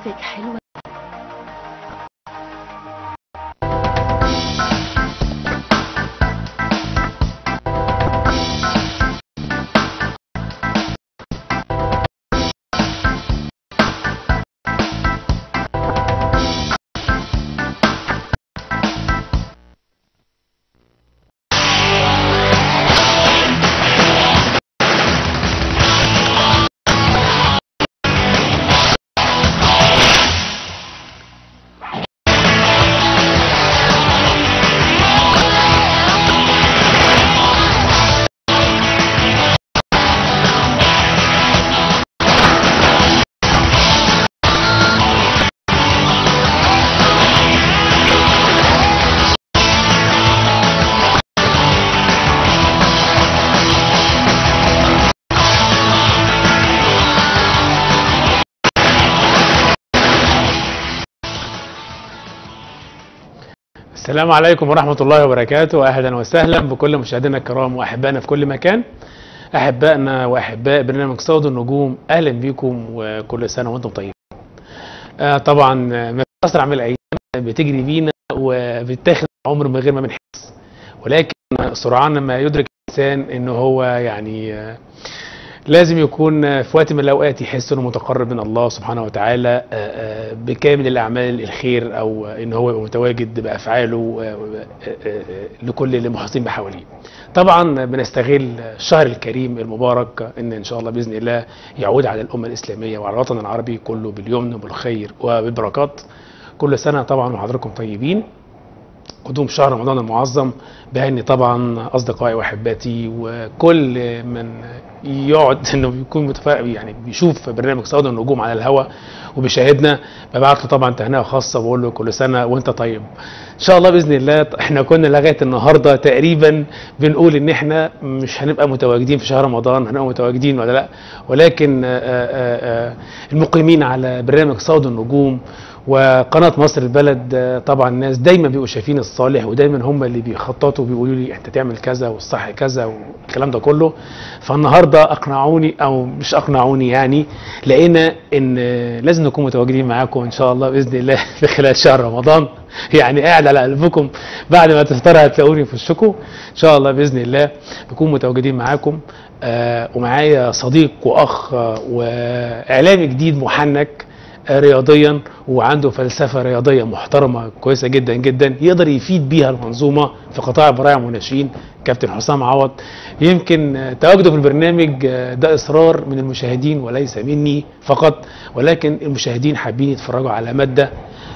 صوتك حلو السلام عليكم ورحمة الله وبركاته أهلا وسهلا بكل مشاهدينا الكرام وأحبائنا في كل مكان أحبائنا وأحباء برنامج صوت النجوم أهلا بكم وكل سنة وأنتم طيبين آه طبعا ما أسرع من الأيام بتجري بينا وبتاخد عمر من غير ما بنحس ولكن سرعان ما يدرك الإنسان إن هو يعني آه لازم يكون في وقت من الاوقات يحس انه متقرب من الله سبحانه وتعالى بكامل الاعمال الخير او ان هو يبقى متواجد بافعاله لكل اللي محيطين بحواليه. طبعا بنستغل الشهر الكريم المبارك ان ان شاء الله باذن الله يعود على الامه الاسلاميه وعلى الوطن العربي كله باليمن وبالخير وبالبركات. كل سنه طبعا وحضراتكم طيبين. قدوم شهر رمضان المعظم بهني طبعا اصدقائي واحباتي وكل من يقعد انه بيكون متفائل يعني بيشوف برنامج صوت النجوم على الهواء وبيشاهدنا ببعت له طبعا تهنئه خاصه بقول له كل سنه وانت طيب. ان شاء الله باذن الله احنا كنا لغايه النهارده تقريبا بنقول ان احنا مش هنبقى متواجدين في شهر رمضان هنبقى متواجدين ولا لا ولكن آآ آآ المقيمين على برنامج صوت النجوم وقناه مصر البلد طبعا الناس دايما بيبقوا شايفين الصالح ودايما هم اللي بيخططوا بيقولوا لي انت تعمل كذا والصح كذا والكلام ده كله فالنهارده اقنعوني او مش اقنعوني يعني لقينا ان لازم نكون متواجدين معاكم ان شاء الله باذن الله في خلال شهر رمضان يعني قاعد على قلبكم بعد ما تفطروا هتلاقوني في وشكم ان شاء الله باذن الله نكون متواجدين معاكم آه ومعايا صديق واخ آه واعلامي جديد محنك رياضيا وعنده فلسفه رياضيه محترمه كويسه جدا جدا يقدر يفيد بيها المنظومه في قطاع البراعم والناشئين كابتن حسام عوض يمكن تواجده في البرنامج ده اصرار من المشاهدين وليس مني فقط ولكن المشاهدين حابين يتفرجوا على ماده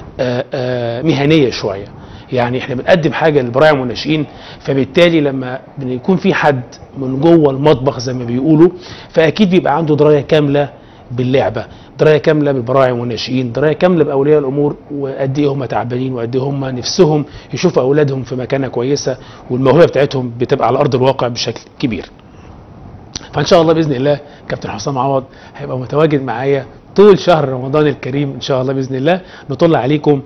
مهنيه شويه يعني احنا بنقدم حاجه للبراعم والناشئين فبالتالي لما بيكون في حد من جوه المطبخ زي ما بيقولوا فاكيد بيبقى عنده درايه كامله باللعبه درايه كامله بالبراعم والناشئين درايه كامله باولياء الامور وقد ايه هم تعبانين وقد ايه هم نفسهم يشوفوا اولادهم في مكانه كويسه والموهبه بتاعتهم بتبقى على ارض الواقع بشكل كبير فان شاء الله باذن الله كابتن حسام عوض هيبقى متواجد معايا طول شهر رمضان الكريم ان شاء الله باذن الله نطلع عليكم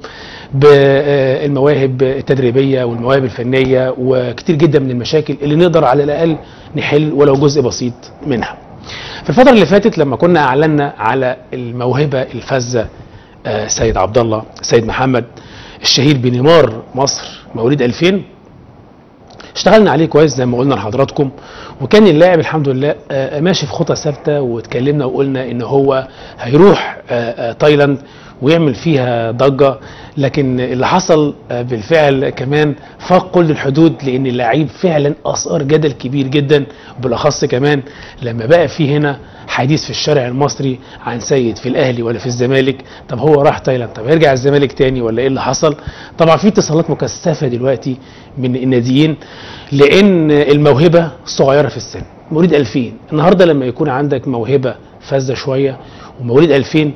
بالمواهب التدريبيه والمواهب الفنيه وكتير جدا من المشاكل اللي نقدر على الاقل نحل ولو جزء بسيط منها. في الفترة اللي فاتت لما كنا اعلنا على الموهبة الفذة سيد عبد الله سيد محمد الشهير بنيمار مصر مواليد 2000 اشتغلنا عليه كويس زي ما قلنا لحضراتكم وكان اللاعب الحمد لله ماشي في خطى ثابته واتكلمنا وقلنا ان هو هيروح تايلاند ويعمل فيها ضجه لكن اللي حصل بالفعل كمان فاق كل الحدود لان اللعيب فعلا اثار جدل كبير جدا بالاخص كمان لما بقى في هنا حديث في الشارع المصري عن سيد في الاهلي ولا في الزمالك طب هو راح تايلاند طب هيرجع الزمالك تاني ولا ايه اللي حصل طبعا في اتصالات مكثفه دلوقتي من الناديين لان الموهبه صغيره في السن مواليد 2000 النهارده لما يكون عندك موهبه فذه شويه ومواليد 2000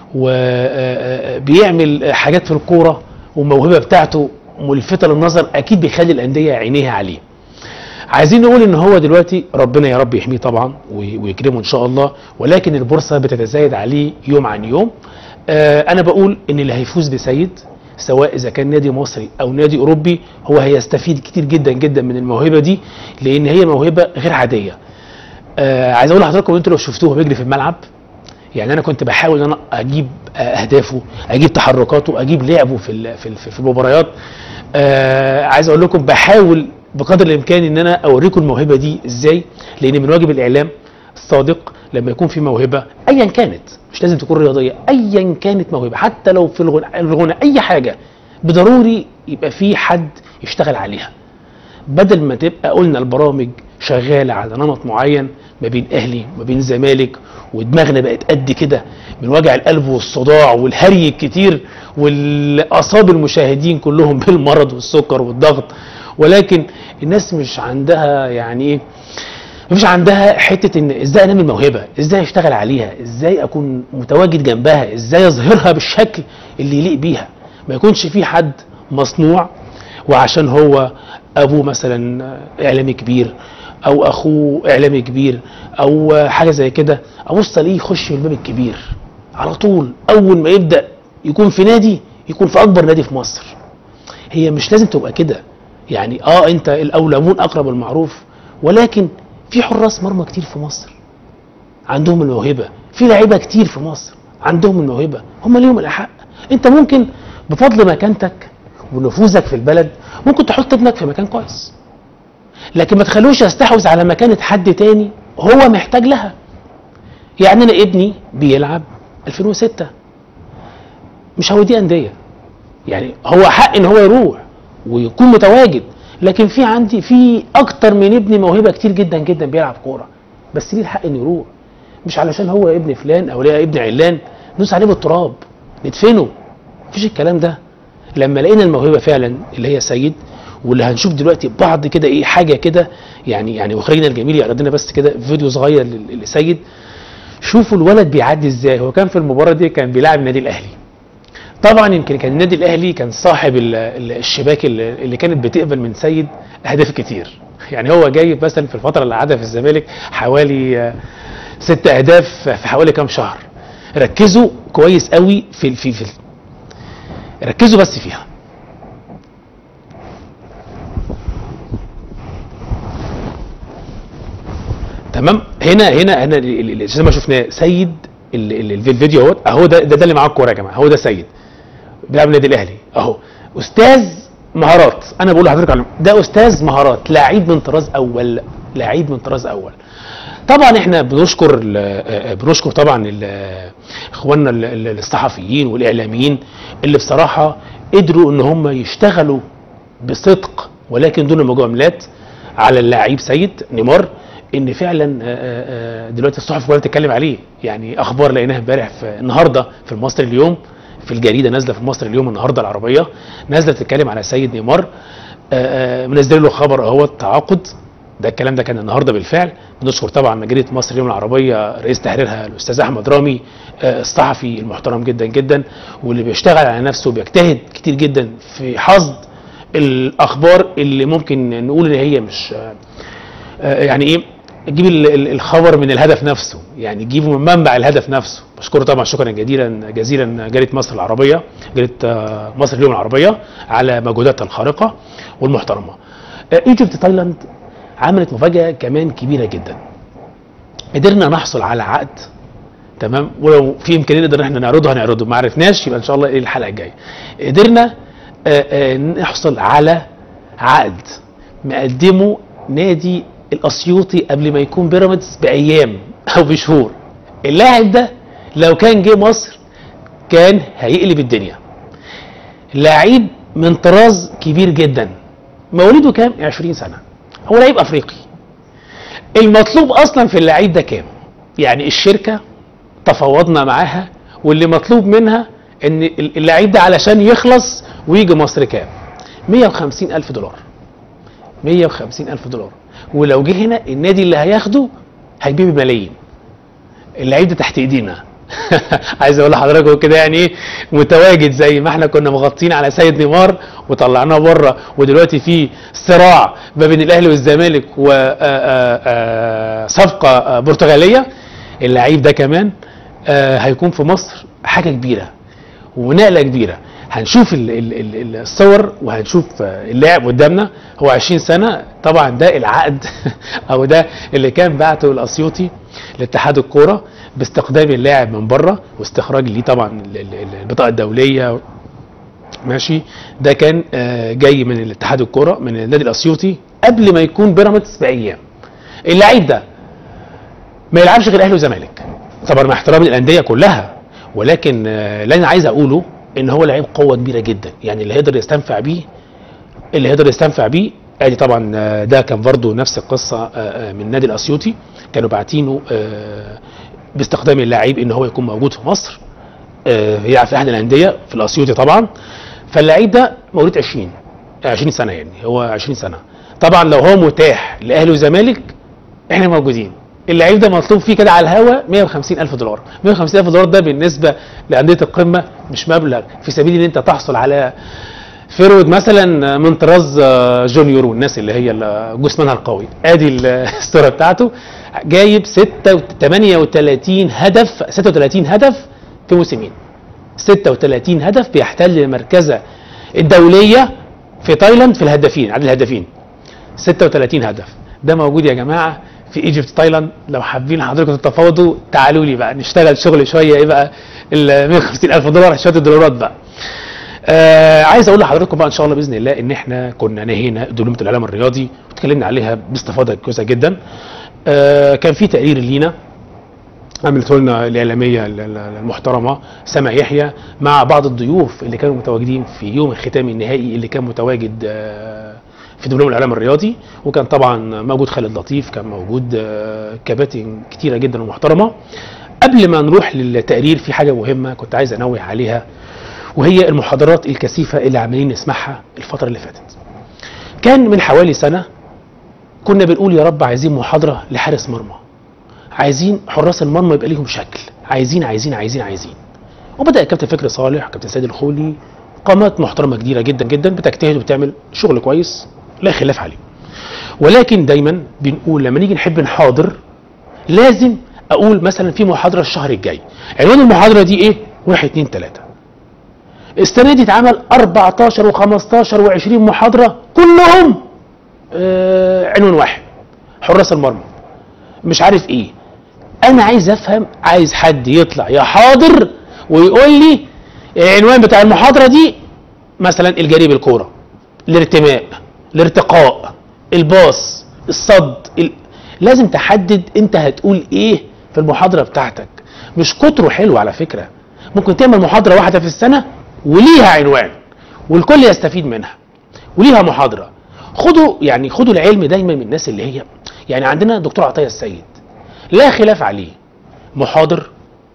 وبيعمل حاجات في الكوره والموهبه بتاعته ملفته للنظر اكيد بيخلي الانديه عينيها عليه عايزين نقول ان هو دلوقتي ربنا يا رب يحميه طبعا ويكرمه ان شاء الله ولكن البورصه بتتزايد عليه يوم عن يوم آه انا بقول ان اللي هيفوز بسيد سواء اذا كان نادي مصري او نادي اوروبي هو هيستفيد كتير جدا جدا من الموهبه دي لان هي موهبه غير عاديه آه عايز اقول لحضراتكم انتوا لو شفتوه بيجري في الملعب يعني انا كنت بحاول ان انا اجيب آه، اهدافه اجيب تحركاته اجيب لعبه في ال- في ال- في المباريات آه عايز اقول لكم بحاول بقدر الامكان ان انا اوريكم الموهبه دي ازاي لان من واجب الاعلام الصادق لما يكون في موهبه ايا كانت مش لازم تكون رياضيه ايا كانت موهبه حتى لو في الغنى, الغنى اي حاجه بضروري يبقى في حد يشتغل عليها بدل ما تبقى قلنا البرامج شغاله على نمط معين ما بين اهلي وما بين زمالك ودماغنا بقت قد كده من وجع القلب والصداع والهري الكتير والاصاب المشاهدين كلهم بالمرض والسكر والضغط ولكن الناس مش عندها يعني ايه مفيش عندها حته ان ازاي انمي الموهبه ازاي اشتغل عليها ازاي اكون متواجد جنبها ازاي اظهرها بالشكل اللي يليق بيها ما يكونش في حد مصنوع وعشان هو ابوه مثلا اعلامي كبير او اخوه اعلامي كبير او حاجه زي كده ابص الاقيه يخش من الباب الكبير على طول اول ما يبدا يكون في نادي يكون في اكبر نادي في مصر هي مش لازم تبقى كده يعني اه انت الاولمون اقرب المعروف ولكن في حراس مرمى كتير في مصر عندهم الموهبه في لعيبه كتير في مصر عندهم الموهبه هم ليهم الاحق انت ممكن بفضل مكانتك ونفوذك في البلد ممكن تحط ابنك في مكان كويس لكن ما تخلوش يستحوذ على مكانة حد تاني هو محتاج لها يعني انا ابني بيلعب 2006 مش هوديه انديه يعني هو حق ان هو يروح ويكون متواجد لكن في عندي في اكتر من ابني موهبه كتير جدا جدا بيلعب كوره بس ليه الحق انه يروح مش علشان هو ابن فلان او ليه ابن علان ندوس عليه بالتراب ندفنه مفيش الكلام ده لما لقينا الموهبه فعلا اللي هي سيد واللي هنشوف دلوقتي بعض كده ايه حاجه كده يعني يعني مخرجنا الجميل يعرض لنا بس كده فيديو صغير لل- لسيد شوفوا الولد بيعدي ازاي هو كان في المباراه دي كان بيلاعب النادي الاهلي طبعا يمكن كان النادي الاهلي كان صاحب ال- ال- الشباك اللي اللي كانت بتقبل من سيد اهداف كتير يعني هو جايب مثلا في الفتره اللي قعدها في الزمالك حوالي آه، ست اهداف في حوالي كام شهر ركزوا كويس قوي في في في ركزوا بس فيها تمام هنا هنا هنا ال- ال- ال- زي ما شفناه سيد ال- ال- ال- في الفيديو اهوت اهو ده ده, ده اللي معاه الكوره يا جماعه هو ده سيد بيلعب النادي الاهلي اهو استاذ مهارات انا بقول لحضرتك على ده استاذ مهارات لعيب من طراز اول لعيب من طراز اول طبعا احنا بنشكر ال- آه، بنشكر طبعا ال- اخواننا ال- ال- الصحفيين والاعلاميين اللي بصراحه قدروا ان هم يشتغلوا بصدق ولكن دون مجاملات على اللاعب سيد نيمار ان فعلا آه، آه، آه، دلوقتي الصحف كلها بتتكلم عليه يعني اخبار لقيناها امبارح في النهارده في المصري اليوم في الجريده نازله في المصري اليوم النهارده العربيه نازله تتكلم على سيد نيمار آه، آه، منزل له خبر اهو تعاقد ده الكلام ده كان النهارده بالفعل بنشكر طبعا جريده مصر اليوم العربيه رئيس تحريرها الاستاذ احمد رامي آه، الصحفي المحترم جدا جدا واللي بيشتغل على نفسه وبيجتهد كتير جدا في حصد الاخبار اللي ممكن نقول ان هي مش آه، آه، يعني ايه تجيب ال- ال- الخبر من الهدف نفسه يعني تجيبه من منبع الهدف نفسه بشكره طبعا شكرا جزيلا جزيلا جريده مصر العربيه جريده آه، مصر اليوم العربيه على مجهوداتها الخارقه والمحترمه آه، ايجيبت تايلاند عملت مفاجاه كمان كبيره جدا قدرنا نحصل على عقد تمام ولو في امكانيه نقدر احنا نعرضه هنعرضه ما عرفناش يبقى ان شاء الله ايه الحلقه الجايه قدرنا آه، آه، نحصل على عقد مقدمه نادي الاسيوطي قبل ما يكون بيراميدز بايام او بشهور اللاعب ده لو كان جه مصر كان هيقلب الدنيا لعيب من طراز كبير جدا مواليده كام 20 سنه هو لعيب افريقي المطلوب اصلا في اللعيب ده كام يعني الشركه تفاوضنا معاها واللي مطلوب منها ان اللعيب ده علشان يخلص ويجي مصر كام 150 الف دولار 150 الف دولار ولو جه هنا النادي اللي هياخده هيبيع بملايين اللعيب ده تحت ايدينا عايز اقول لحضراتكم كده يعني ايه متواجد زي ما احنا كنا مغطين على سيد نيمار وطلعناه بره ودلوقتي في صراع ما بين الاهلي والزمالك وصفقه برتغاليه اللعيب ده كمان آه، هيكون في مصر حاجه كبيره ونقله كبيره هنشوف ال- ال- ال- الصور وهنشوف آه، اللاعب قدامنا هو 20 سنه طبعا ده العقد او ده اللي كان بعته الاسيوطي لاتحاد الكوره باستخدام اللاعب من بره واستخراج ليه طبعا ال- ال- ال- البطاقه الدوليه ماشي ده كان آه، جاي من الاتحاد الكوره من النادي الاسيوطي قبل ما يكون بيراميدز بايام اللعيب ده ما يلعبش غير اهلي وزمالك طبعا مع احترامي للانديه كلها ولكن آه، اللي انا عايز اقوله ان هو لعيب قوه كبيره جدا يعني اللي هيقدر يستنفع بيه اللي هيقدر يستنفع بيه ادي طبعا آه، ده كان برضه نفس القصه آه، آه، من النادي الاسيوطي كانوا باعتينه آه، باستخدام اللاعب ان هو يكون موجود في مصر آه، يلعب في احد الانديه في الاسيوطي طبعا فاللعيب ده مواليد 20 20 سنه يعني هو 20 سنه طبعا لو هو متاح لاهلي وزمالك احنا موجودين اللعيب ده مطلوب فيه كده على الهوا 150 الف دولار 150 الف دولار ده بالنسبه لانديه القمه مش مبلغ في سبيل ان انت تحصل على فيرود مثلا من طراز آه، جونيور والناس اللي هي ال- جسمانها القوي ادي ال- الصوره بتاعته جايب 6 38 هدف 36 هدف في موسمين 36 هدف بيحتل المركزه الدوليه في تايلاند في الهدافين عدد الهدافين 36 هدف ده موجود يا جماعه في ايجيبت تايلاند لو حابين حضراتكم تتفاوضوا تعالوا لي بقى نشتغل شغل شويه ايه بقى ال 150 الف دولار شويه الدولارات بقى آه عايز اقول لحضراتكم بقى ان شاء الله باذن الله ان احنا كنا نهينا دبلومه الاعلام الرياضي واتكلمنا عليها باستفاضه كويسه جدا آه كان في تقرير لينا عملته لنا الاعلاميه ال- ال- المحترمه سما يحيى مع بعض الضيوف اللي كانوا متواجدين في يوم الختام النهائي اللي كان متواجد آه، في دبلوم الاعلام الرياضي وكان طبعا موجود خالد لطيف كان موجود آه، كباتن كتيره جدا ومحترمه قبل ما نروح للتقرير في حاجه مهمه كنت عايز انوه عليها وهي المحاضرات الكثيفه اللي عمالين نسمعها الفتره اللي فاتت كان من حوالي سنه كنا بنقول يا رب عايزين محاضره لحارس مرمى عايزين حراس المرمى يبقى ليهم شكل عايزين عايزين عايزين عايزين وبدا الكابتن فكري صالح كابتن سيد الخولي قامات محترمه كبيره جدا جدا بتجتهد وبتعمل شغل كويس لا خلاف عليه ولكن دايما بنقول لما نيجي نحب نحاضر لازم اقول مثلا في محاضره الشهر الجاي عنوان المحاضره دي ايه واحد اتنين تلاته السنه دي اتعمل 14 و15 و20 محاضره كلهم آه عنوان واحد حراس المرمى مش عارف ايه انا عايز افهم عايز حد يطلع يحاضر ويقول لي العنوان بتاع المحاضره دي مثلا الجري بالكوره الارتماء الارتقاء الباص الصد ال... لازم تحدد انت هتقول ايه في المحاضره بتاعتك مش كتره حلو على فكره ممكن تعمل محاضره واحده في السنه وليها عنوان والكل يستفيد منها وليها محاضره خدوا يعني خدوا العلم دايما من الناس اللي هي يعني عندنا دكتور عطيه السيد لا خلاف عليه محاضر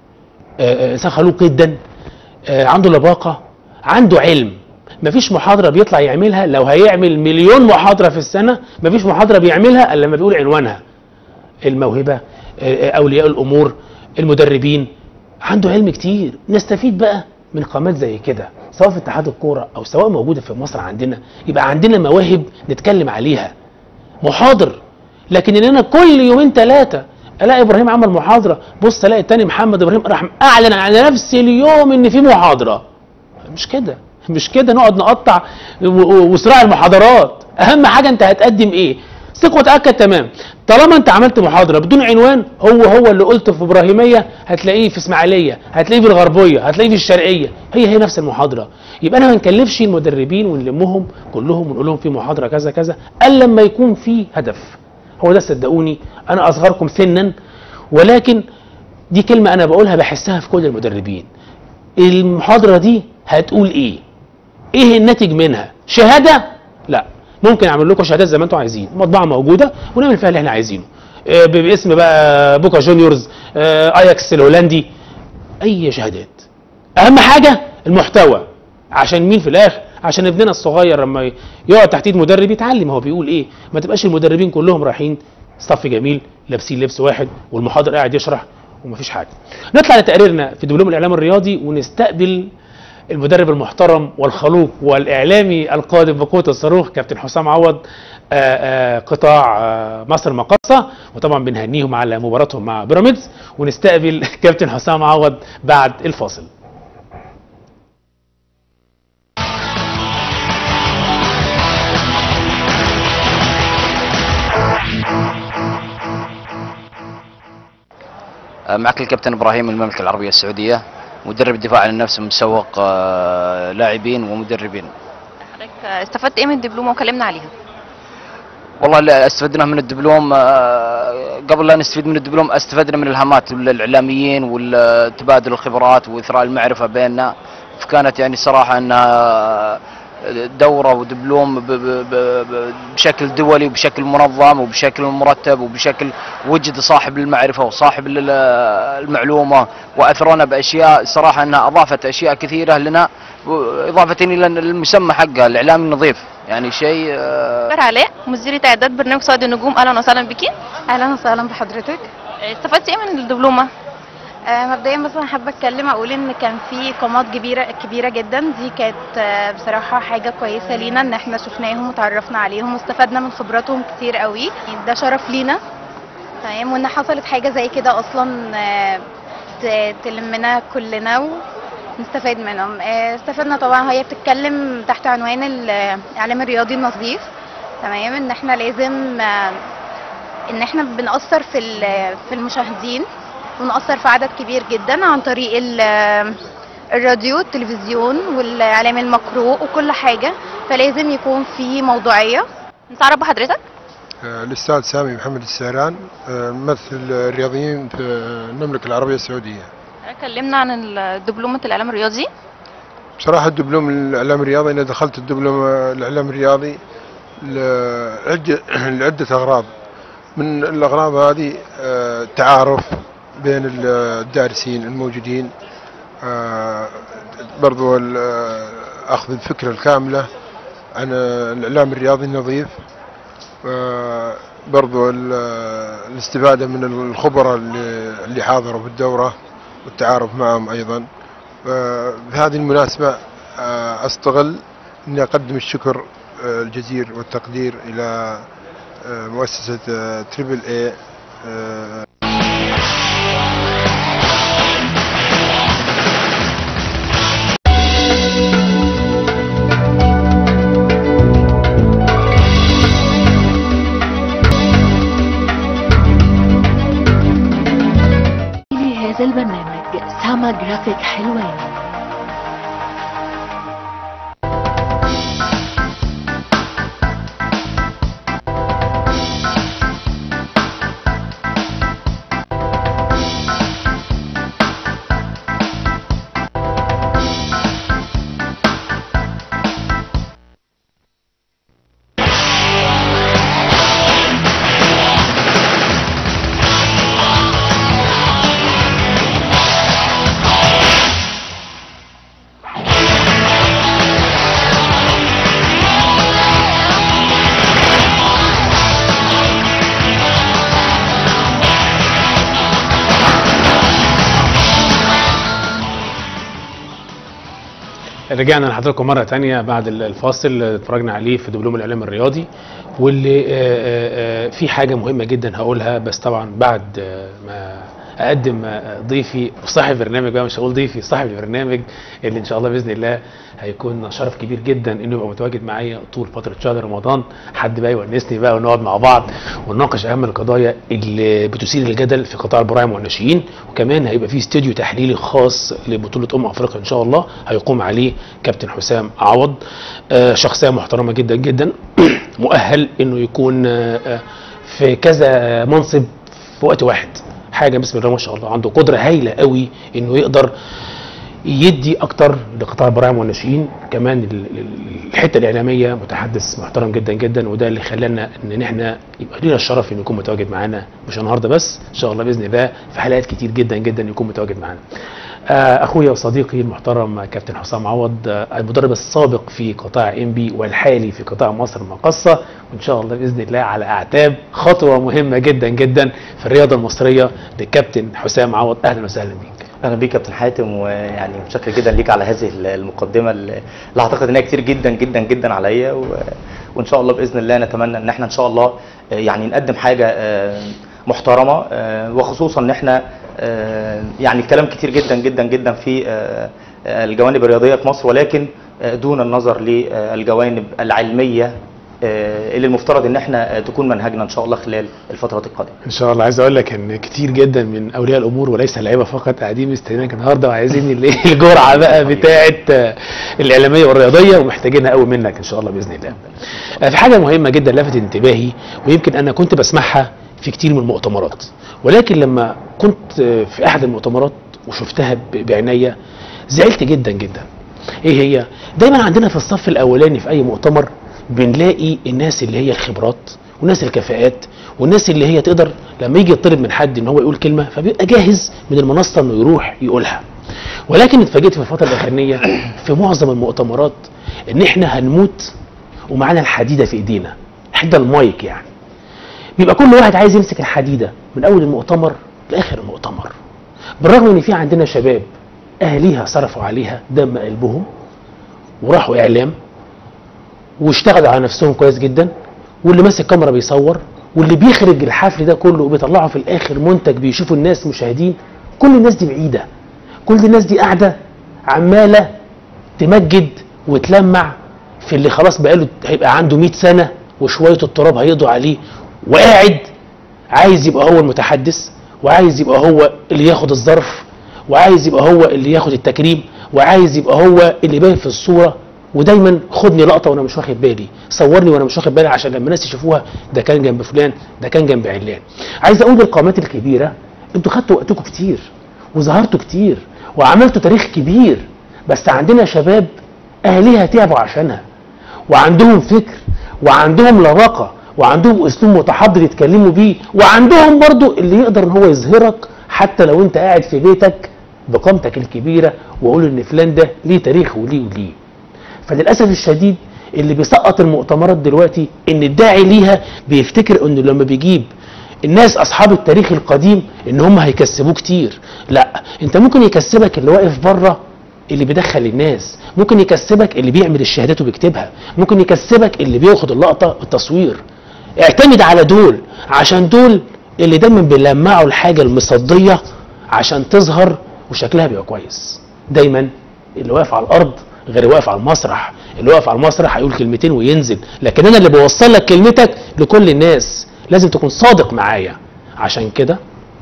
آه، آه، انسان خلوق جدا آه، عنده لباقه عنده علم مفيش محاضره بيطلع يعملها لو هيعمل مليون محاضره في السنه مفيش محاضره بيعملها الا لما بيقول عنوانها الموهبه آه، آه، اولياء الامور المدربين عنده علم كتير نستفيد بقى من قامات زي كده سواء في اتحاد الكوره او سواء موجوده في مصر عندنا يبقى عندنا مواهب نتكلم عليها محاضر لكن ان انا كل يومين ثلاثه الاقي ابراهيم عمل محاضره بص الاقي التاني محمد ابراهيم راح اعلن على نفس اليوم ان في محاضره مش كده مش كده نقعد نقطع و- و- وصراع المحاضرات اهم حاجه انت هتقدم ايه ثق وتاكد تمام طالما انت عملت محاضره بدون عنوان هو هو اللي قلته في ابراهيميه هتلاقيه في اسماعيليه هتلاقيه في الغربيه هتلاقيه في الشرقيه هي هي نفس المحاضره يبقى انا ما نكلفش المدربين ونلمهم كلهم ونقول لهم في محاضره كذا كذا الا لما يكون في هدف هو ده صدقوني انا اصغركم سنا ولكن دي كلمه انا بقولها بحسها في كل المدربين المحاضره دي هتقول ايه ايه الناتج منها شهاده لا ممكن اعمل لكم شهادات زي ما انتم عايزين مطبعه موجوده ونعمل فيها اللي احنا عايزينه آه، ب- باسم بقى بوكا جونيورز آه، اياكس الهولندي اي شهادات اهم حاجه المحتوى عشان مين في الاخر عشان ابننا الصغير لما يقعد تحت ايد مدرب يتعلم هو بيقول ايه ما تبقاش المدربين كلهم رايحين صف جميل لابسين لبس واحد والمحاضر قاعد يشرح ومفيش حاجه نطلع لتقريرنا في دبلوم الاعلام الرياضي ونستقبل المدرب المحترم والخلوق والاعلامي القادم بقوه الصاروخ كابتن حسام عوض آه، آه، قطاع آه، مصر المقاصه وطبعا بنهنيهم على مباراتهم مع بيراميدز ونستقبل كابتن حسام عوض بعد الفاصل آه، معك الكابتن ابراهيم من المملكه العربيه السعوديه مدرب الدفاع عن النفس مسوق آه، لاعبين ومدربين حضرتك استفدت ايه من الدبلومه وكلمنا عليها والله اللي استفدنا من الدبلوم آه، قبل لا نستفيد من الدبلوم استفدنا من الهامات الاعلاميين وتبادل الخبرات واثراء المعرفه بيننا فكانت يعني صراحه انها دوره ودبلوم ب- ب- ب- ب- بشكل دولي وبشكل منظم وبشكل مرتب وبشكل وجد صاحب المعرفه وصاحب ال- المعلومه واثرنا باشياء صراحه انها اضافت اشياء كثيره لنا اضافه الى المسمى حقها الاعلام النظيف يعني شيء آه، دكتور علاء مديرة اعداد برنامج صيد النجوم اهلا وسهلا بيكي اهلا وسهلا بحضرتك استفدت ايه من الدبلومه آه مبدئيا بس انا حابه اتكلم اقول ان كان في قامات كبيره كبيره جدا دي كانت آه بصراحه حاجه كويسه لينا ان احنا شفناهم وتعرفنا عليهم واستفدنا من خبراتهم كتير قوي ده شرف لينا تمام وان حصلت حاجه زي كده اصلا آه ت- تلمنا كلنا ونستفاد منهم آه استفدنا طبعا هي بتتكلم تحت عنوان الاعلام الرياضي النظيف تمام ان احنا لازم آه ان احنا بنأثر في ال- في المشاهدين ونأثر في عدد كبير جدا عن طريق ال- الراديو التلفزيون والاعلام المقروء وكل حاجه فلازم يكون في موضوعيه نتعرف بحضرتك آه، الأستاذ سامي محمد السهران آه، ممثل الرياضيين في المملكة العربية السعودية كلمنا عن ال- دبلومه الاعلام الرياضي بصراحة الدبلوم الإعلام الرياضي أنا دخلت الدبلوم الإعلام الرياضي لعدة لعدة أغراض من الأغراض هذه آه، التعارف بين الدارسين الموجودين آه، برضو ال- آه، أخذ الفكرة الكاملة عن الإعلام الرياضي النظيف آه، برضو ال- آه، الاستفادة من الخبراء اللي اللي حاضروا في الدورة والتعارف معهم أيضا آه، بهذه المناسبة آه، أستغل أني أقدم الشكر آه، الجزيل والتقدير إلى آه، مؤسسة آه، تريبل اي آه، لهذا البرنامج ساما جرافيك حلوان رجعنا لحضراتكم مرة تانية بعد الفاصل اللي اتفرجنا عليه في دبلوم الإعلام الرياضي واللي آه، آه، آه، في حاجة مهمة جدا هقولها بس طبعا بعد آه، ما أقدم آه، ضيفي وصاحب البرنامج بقى مش هقول ضيفي صاحب البرنامج اللي إن شاء الله بإذن الله هيكون شرف كبير جدا إنه يبقى متواجد معايا طول فترة شهر رمضان حد بقى يونسني بقى ونقعد مع بعض ونناقش أهم القضايا اللي بتثير الجدل في قطاع البراعم والناشئين وكمان هيبقى في استوديو تحليلي خاص لبطولة أمم أفريقيا إن شاء الله هيقوم عليه كابتن حسام عوض آه، شخصية محترمة جدا جدا مؤهل إنه يكون آه، آه، في كذا منصب في وقت واحد حاجة بسم الله ما شاء الله عنده قدرة هايلة قوي إنه يقدر يدي اكتر لقطاع البراعم والناشئين كمان ال- ال- الحته الاعلاميه متحدث محترم جدا جدا وده اللي خلانا ان احنا يبقى لنا الشرف انه يكون متواجد معانا مش النهارده بس ان شاء الله باذن الله في حلقات كتير جدا جدا يكون متواجد معانا آه، اخويا وصديقي المحترم كابتن حسام عوض آه، المدرب السابق في قطاع ام بي والحالي في قطاع مصر المقاصه وان شاء الله باذن الله على اعتاب خطوه مهمه جدا جدا في الرياضه المصريه للكابتن حسام عوض اهلا وسهلا بيك اهلا بيك كابتن حاتم ويعني متشكر جدا ليك على هذه المقدمه اللي اللي اعتقد انها كتير جدا جدا جدا عليا و... وان شاء الله باذن الله نتمنى ان احنا ان شاء الله آه، يعني نقدم حاجه آه، محترمه آه، وخصوصا ان احنا آه، يعني الكلام كتير جدا جدا جدا في آه، آه، الجوانب الرياضيه في مصر ولكن آه، دون النظر للجوانب العلميه آه، اللي المفترض ان احنا آه، تكون منهجنا ان شاء الله خلال الفترات القادمه ان شاء الله عايز اقول لك ان كتير جدا من اولياء الامور وليس اللعيبه فقط قاعدين مستنيينك النهارده وعايزين ال- الجرعه بقى بتاعه آه، الاعلاميه والرياضيه ومحتاجينها قوي منك ان شاء الله باذن الله. آه، في حاجه مهمه جدا لفتت انتباهي ويمكن انا كنت بسمعها في كتير من المؤتمرات ولكن لما كنت آه، في احد المؤتمرات وشفتها ب- بعينيا زعلت جدا جدا. ايه هي؟ دايما عندنا في الصف الاولاني في اي مؤتمر بنلاقي الناس اللي هي الخبرات والناس الكفاءات والناس اللي هي تقدر لما يجي يطلب من حد ان هو يقول كلمه فبيبقى جاهز من المنصه انه يروح يقولها. ولكن اتفاجئت في الفتره الاخرانيه في معظم المؤتمرات ان احنا هنموت ومعانا الحديده في ايدينا حتى المايك يعني بيبقى كل واحد عايز يمسك الحديده من اول المؤتمر لاخر المؤتمر بالرغم ان في عندنا شباب اهاليها صرفوا عليها دم قلبهم وراحوا اعلام واشتغلوا على نفسهم كويس جدا واللي ماسك كاميرا بيصور واللي بيخرج الحفل ده كله وبيطلعه في الاخر منتج بيشوفوا الناس مشاهدين كل الناس دي بعيده كل الناس دي قاعده عماله تمجد وتلمع في اللي خلاص بقاله هيبقى عنده 100 سنه وشويه التراب هيقضوا عليه وقاعد عايز يبقى هو المتحدث وعايز يبقى هو اللي ياخد الظرف وعايز يبقى هو اللي ياخد التكريم وعايز يبقى هو اللي باين في الصوره ودايما خدني لقطه وانا مش واخد بالي صورني وانا مش واخد بالي عشان لما الناس يشوفوها ده كان جنب فلان ده كان جنب علان عايز اقول للقامات الكبيره انتوا خدتوا وقتكم كتير وظهرتوا كتير وعملتوا تاريخ كبير بس عندنا شباب اهاليها تعبوا عشانها وعندهم فكر وعندهم لباقه وعندهم اسلوب متحضر يتكلموا بيه وعندهم برضو اللي يقدر ان هو يظهرك حتى لو انت قاعد في بيتك بقامتك الكبيره واقول ان فلان ده ليه تاريخ وليه وليه فللاسف الشديد اللي بيسقط المؤتمرات دلوقتي ان الداعي ليها بيفتكر انه لما بيجيب الناس اصحاب التاريخ القديم ان هم هيكسبوه كتير لا انت ممكن يكسبك اللي واقف بره اللي بيدخل الناس ممكن يكسبك اللي بيعمل الشهادات وبيكتبها ممكن يكسبك اللي بياخد اللقطه التصوير اعتمد على دول عشان دول اللي دايما بيلمعوا الحاجه المصديه عشان تظهر وشكلها بيبقى كويس دايما اللي واقف على الارض غير واقف على المسرح اللي واقف على المسرح هيقول كلمتين وينزل لكن انا اللي بوصل لك كلمتك لكل الناس لازم تكون صادق معايا عشان كده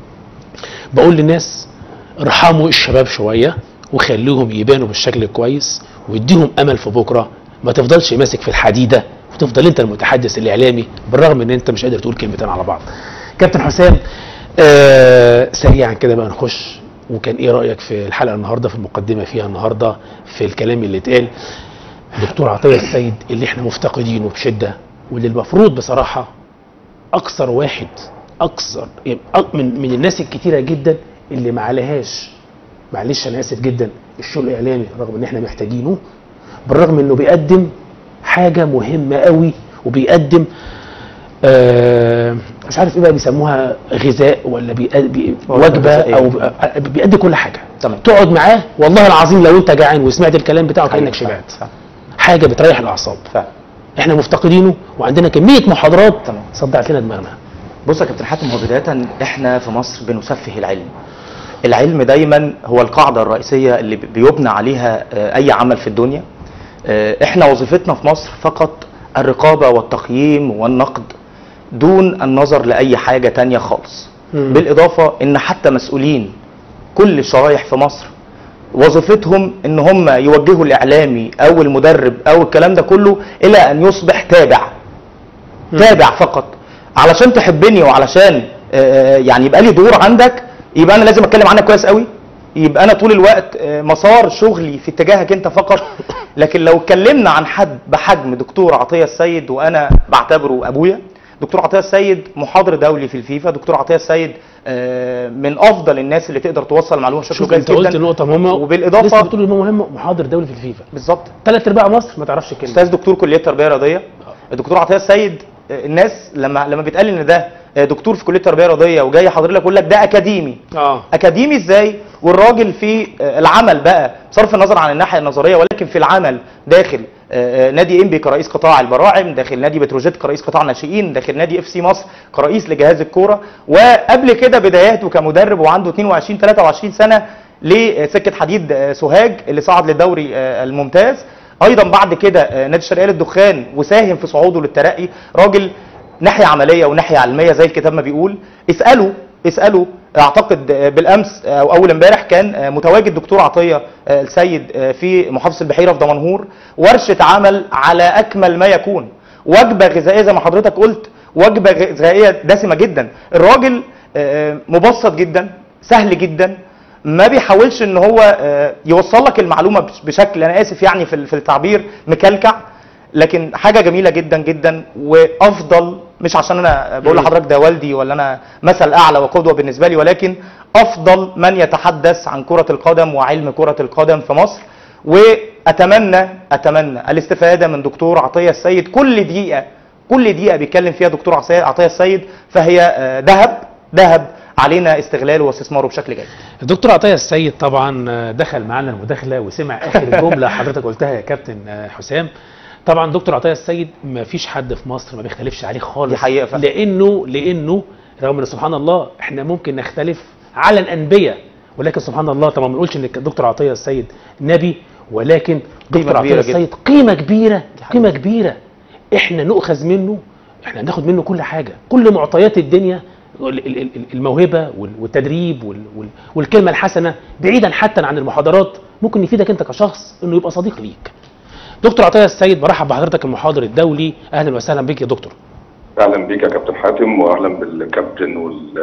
بقول للناس ارحموا الشباب شويه وخليهم يبانوا بالشكل الكويس واديهم امل في بكره ما تفضلش ماسك في الحديده وتفضل انت المتحدث الاعلامي بالرغم ان انت مش قادر تقول كلمتين على بعض كابتن حسام آه سريعا كده بقى نخش وكان ايه رايك في الحلقه النهارده في المقدمه فيها النهارده في الكلام اللي اتقال دكتور عطيه السيد اللي احنا مفتقدينه بشده واللي المفروض بصراحه اكثر واحد اكثر يعني أك- من من الناس الكتيره جدا اللي ما عليهاش معلش انا اسف جدا الشغل الاعلامي رغم ان احنا محتاجينه بالرغم انه بيقدم حاجه مهمه قوي وبيقدم آه مش عارف ايه بقى بيسموها غذاء ولا بيقد- بي وجبه غذائية. او آه، بيأدي كل حاجه تمام. تقعد معاه والله العظيم لو انت جعان وسمعت الكلام بتاعه كانك شبعت فعلا حاجه بتريح الاعصاب فعلا احنا مفتقدينه وعندنا كميه محاضرات تمام. صدعت لنا دماغنا بص يا كابتن حاتم هو بداية احنا في مصر بنسفه العلم العلم دايما هو القاعدة الرئيسية اللي بيبنى عليها آه، أي عمل في الدنيا آه، احنا وظيفتنا في مصر فقط الرقابة والتقييم والنقد دون النظر لأي حاجة تانية خالص مم. بالإضافة إن حتى مسؤولين كل الشرايح في مصر وظيفتهم ان هم يوجهوا الاعلامي او المدرب او الكلام ده كله الى ان يصبح تابع تابع فقط علشان تحبني وعلشان آه، يعني يبقى لي دور عندك يبقى انا لازم اتكلم عنك كويس قوي يبقى انا طول الوقت آه، مسار شغلي في اتجاهك انت فقط لكن لو اتكلمنا عن حد بحجم دكتور عطيه السيد وانا بعتبره ابويا دكتور عطيه السيد محاضر دولي في الفيفا دكتور عطيه السيد آه، من افضل الناس اللي تقدر توصل المعلومه بشكل شوف كويس انت قلت جدا نقطه مهمه وبالإضافة- لسه بتقول نقطه مهمه محاضر دولي في الفيفا بالظبط ثلاث ارباع مصر ما تعرفش الكلمه استاذ دكتور كليه تربيه رياضيه الدكتور عطيه السيد آه، الناس لما لما بيتقال ان ده آه، دكتور في كليه تربيه رياضيه وجاي حاضر لك يقول لك ده اكاديمي اه اكاديمي ازاي والراجل في آه، العمل بقى بصرف النظر عن الناحيه النظريه ولكن في العمل داخل آه، آه، نادي انبي كرئيس قطاع البراعم داخل نادي بتروجيت كرئيس قطاع ناشئين داخل نادي اف سي مصر كرئيس لجهاز الكوره وقبل كده بداياته كمدرب وعنده 22 23 سنه لسكه حديد آه، سوهاج اللي صعد للدوري آه، الممتاز ايضا بعد كده آه، نادي الشرقيه للدخان وساهم في صعوده للترقي راجل ناحيه عمليه وناحيه علميه زي الكتاب ما بيقول اسالوا اسالوا اعتقد آه، بالامس آه، او اول امبارح كان آه، متواجد دكتور عطيه آه، السيد آه، في محافظه البحيره في دمنهور ورشه عمل على اكمل ما يكون وجبه غذائيه زي ما حضرتك قلت وجبه غذائيه دسمه جدا الراجل آه، مبسط جدا سهل جدا ما بيحاولش ان هو آه، يوصل لك المعلومه بش- بشكل انا اسف يعني في ال- في التعبير مكلكع لكن حاجه جميله جدا جدا وافضل مش عشان انا بقول لحضرتك ده والدي ولا انا مثل اعلى وقدوه بالنسبه لي ولكن افضل من يتحدث عن كره القدم وعلم كره القدم في مصر واتمنى اتمنى الاستفاده من دكتور عطيه السيد كل دقيقه كل دقيقه بيتكلم فيها دكتور عطيه عطية السيد فهي آه، ذهب ذهب علينا استغلاله واستثماره بشكل جيد الدكتور عطيه السيد طبعا دخل معانا المداخله وسمع اخر جمله حضرتك قلتها يا كابتن حسام طبعا دكتور عطيه السيد ما فيش حد في مصر ما بيختلفش عليه خالص دي حقيقة فعلا. لانه لانه رغم ان سبحان الله احنا ممكن نختلف على الانبياء ولكن سبحان الله طبعا ما بنقولش ان دكتور عطيه السيد نبي ولكن دكتور عطيه كبيرة جدا. السيد قيمه كبيره قيمه كبيره احنا نؤخذ منه احنا ناخد منه كل حاجه كل معطيات الدنيا ال- ال- ال- الموهبه وال- والتدريب وال- وال- والكلمه الحسنه بعيدا حتى عن المحاضرات ممكن يفيدك انت كشخص انه يبقى صديق ليك دكتور عطيه السيد برحب بحضرتك المحاضر الدولي اهلا وسهلا بك يا دكتور اهلا بيك يا كابتن حاتم واهلا بالكابتن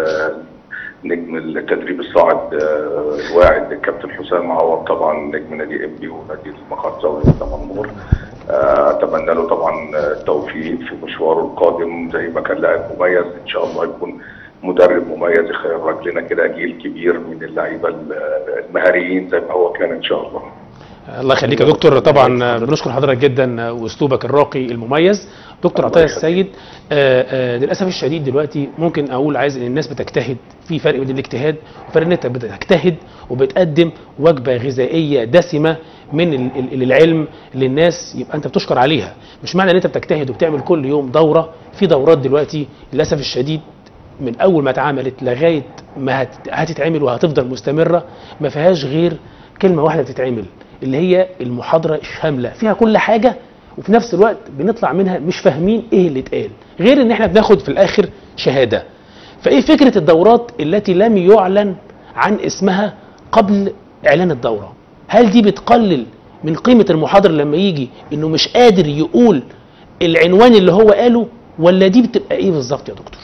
والنجم التدريب الصاعد آه، الواعد الكابتن حسام عوض طبعا نجم نادي ابني ونادي المخصصه ونادي دمنهور آه، اتمنى له طبعا التوفيق في مشواره القادم زي ما كان لاعب مميز ان شاء الله يكون مدرب مميز يخرج لنا كده جيل كبير من اللعيبه المهاريين زي ما هو كان ان شاء الله الله يخليك يا دكتور طبعا بنشكر حضرتك جدا واسلوبك الراقي المميز دكتور عطيه السيد آه، آه، للاسف الشديد دلوقتي ممكن اقول عايز ان الناس بتجتهد في فرق بين الاجتهاد وفرق ان انت بتجتهد وبتقدم وجبه غذائيه دسمه من ال- ال- العلم للناس يبقى انت بتشكر عليها مش معنى ان انت بتجتهد وبتعمل كل يوم دوره في دورات دلوقتي للاسف الشديد من اول ما اتعملت لغايه ما هت- هتتعمل وهتفضل مستمره ما فيهاش غير كلمه واحده بتتعمل اللي هي المحاضره الشامله فيها كل حاجه وفي نفس الوقت بنطلع منها مش فاهمين ايه اللي اتقال غير ان احنا بناخد في الاخر شهاده فايه فكره الدورات التي لم يعلن عن اسمها قبل اعلان الدوره هل دي بتقلل من قيمه المحاضر لما يجي انه مش قادر يقول العنوان اللي هو قاله ولا دي بتبقى ايه بالظبط يا دكتور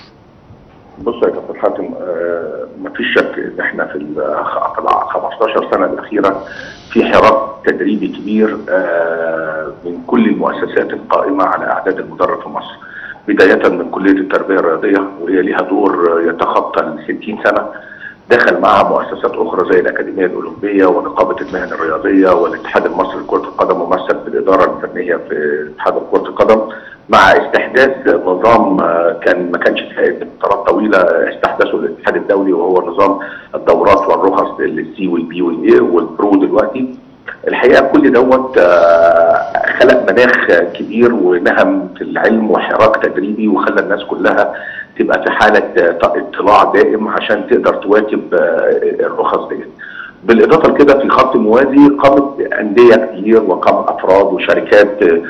بص يا كابتن حاتم آه، مفيش شك ان احنا في ال في ال 15 سنه الاخيره في حراك تدريبي كبير آه، من كل المؤسسات القائمه على اعداد المدرب في مصر بدايه من كليه التربيه الرياضيه وهي ليها دور يتخطى ال 60 سنه دخل معها مؤسسات اخرى زي الاكاديميه الاولمبيه ونقابه المهن الرياضيه والاتحاد المصري لكره القدم ممثل بالاداره الفنيه في اتحاد كره القدم مع استحداث نظام آه، كان ما كانش سائد فترات طويله استحدثه الاتحاد الدولي وهو نظام الدورات والرخص السي والبي والاي والبرو دلوقتي الحقيقه كل دوت آه، خلق مناخ كبير ونهم في العلم وحراك تدريبي وخلى الناس كلها تبقى في حاله آه، اطلاع دائم عشان تقدر تواكب آه، الرخص ديت. بالاضافه لكده في خط موازي قامت انديه كتير وقام افراد وشركات آه،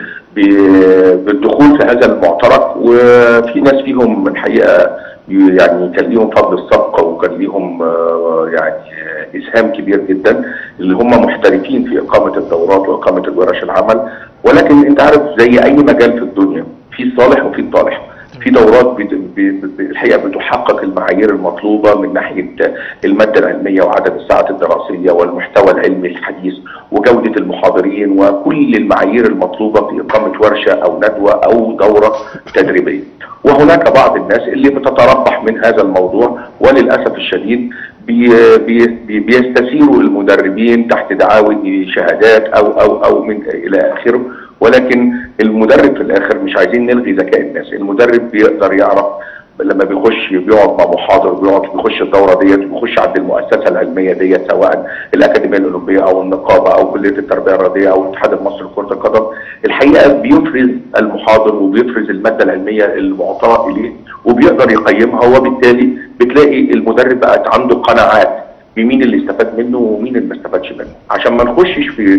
ب- بالدخول في هذا المعترك وفي ناس فيهم الحقيقه يعني كان ليهم فضل السبق وكان ليهم آه، يعني آه، اسهام كبير جدا اللي هم محترفين في اقامه الدورات واقامه الورش العمل ولكن انت عارف زي اي مجال في الدنيا في الصالح وفي الطالح في دورات بت- ب- ب- الحقيقه بتحقق المعايير المطلوبه من ناحيه الماده العلميه وعدد الساعات الدراسيه والمحتوى العلمي الحديث وجوده المحاضرين وكل المعايير المطلوبه في اقامه ورشه او ندوه او دوره تدريبيه. وهناك بعض الناس اللي بتتربح من هذا الموضوع وللاسف الشديد بي بي بي بيستثيروا المدربين تحت دعاوى شهادات او او او من الى اخره ولكن المدرب في الاخر مش عايزين نلغي ذكاء الناس المدرب بيقدر يعرف لما بيخش بيقعد مع محاضر بيقعد بيخش الدوره ديت بيخش عند المؤسسه العلميه ديت سواء الاكاديميه الاولمبيه او النقابه او كليه التربيه الرياضيه او الاتحاد المصري لكره القدم الحقيقه بيفرز المحاضر وبيفرز الماده العلميه المعطاه اليه وبيقدر يقيمها وبالتالي بتلاقي المدرب بقت عنده قناعات بمين اللي استفاد منه ومين اللي ما استفادش منه عشان ما نخشش في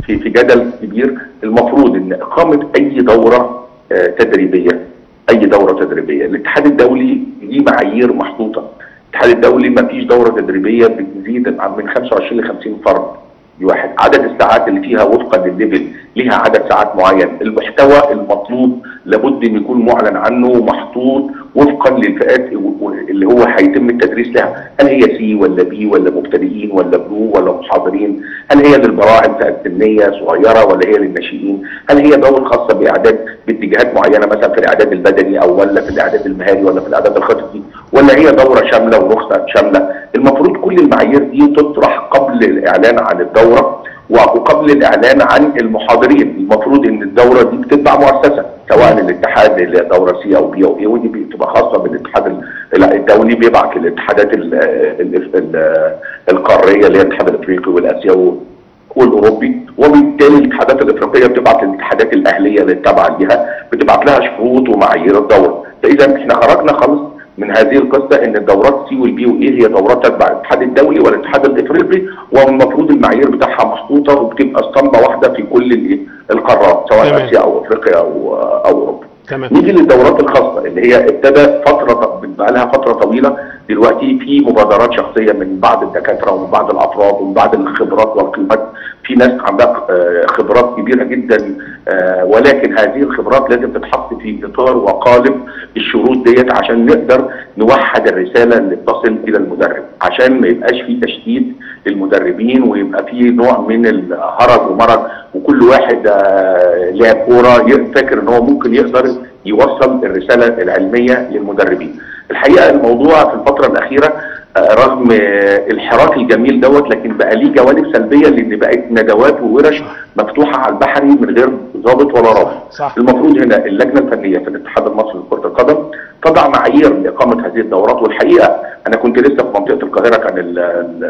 في في جدل كبير المفروض ان اقامه اي دوره آه، تدريبيه اي دوره تدريبيه الاتحاد الدولي ليه معايير محطوطه الاتحاد الدولي ما فيش دوره تدريبيه بتزيد عن من 25 ل 50 فرد دي واحد عدد الساعات اللي فيها وفقا للليفل ليها عدد ساعات معين المحتوى المطلوب لابد ان يكون معلن عنه ومحطوط وفقا للفئات اللي هو هيتم التدريس لها هل هي سي ولا بي ولا مبتدئين ولا بلو ولا محاضرين هل هي للبراعم فئه سنيه صغيره ولا هي للناشئين هل هي دور خاصه باعداد باتجاهات معينه مثلا في الاعداد البدني او ولا في الاعداد المهاري ولا في الاعداد الخططي ولا هي دوره شامله ورخصه شامله المفروض كل المعايير دي تطرح قبل الاعلان عن الدوره وقبل الاعلان عن المحاضرين المفروض ان الدوره دي بتتبع مؤسسه سواء الاتحاد اللي هي دوره سي او بي او اي ودي بتبقى خاصه بالاتحاد ال- الدولي بيبعت للاتحادات ال- ال- ال- القاريه اللي هي الاتحاد الافريقي والاسيوي والاوروبي وبالتالي الاتحادات الافريقيه بتبعت للاتحادات الاهليه اللي تابعه ليها بتبعت لها شروط ومعايير الدوره فاذا احنا خرجنا خالص من هذه القصه ان الدورات سي والبي واي هي دورات تتبع الاتحاد الدولي والاتحاد الافريقي والمفروض المعايير بتاعها محطوطه وبتبقى اسطمبه واحده في كل ال- القارات سواء تمام. اسيا او افريقيا او او اوروبا تمام نيجي للدورات الخاصه اللي هي ابتدى فتره بقى لها فتره طويله دلوقتي في مبادرات شخصيه من بعض الدكاتره ومن بعض الافراد ومن بعض الخبرات والقيمات في ناس عندها آه، خبرات كبيره جدا آه، ولكن هذه الخبرات لازم تتحط في اطار وقالب الشروط ديت عشان نقدر نوحد الرساله اللي بتصل الى المدرب عشان ما يبقاش في تشتيت للمدربين ويبقى في نوع من الهرج ومرج وكل واحد آه، لاعب كوره ي- فاكر ان هو ممكن يقدر يوصل الرساله العلميه للمدربين. الحقيقه الموضوع في الفتره الاخيره آه، رغم آه، الحراك الجميل دوت لكن بقى ليه جوانب سلبيه لان بقت ندوات وورش مفتوحه على البحري من غير ضابط ولا رابط. صح المفروض هنا اللجنه الفنيه في الاتحاد المصري لكره القدم تضع معايير لاقامه هذه الدورات والحقيقه انا كنت لسه في منطقه القاهره كان ال- ال-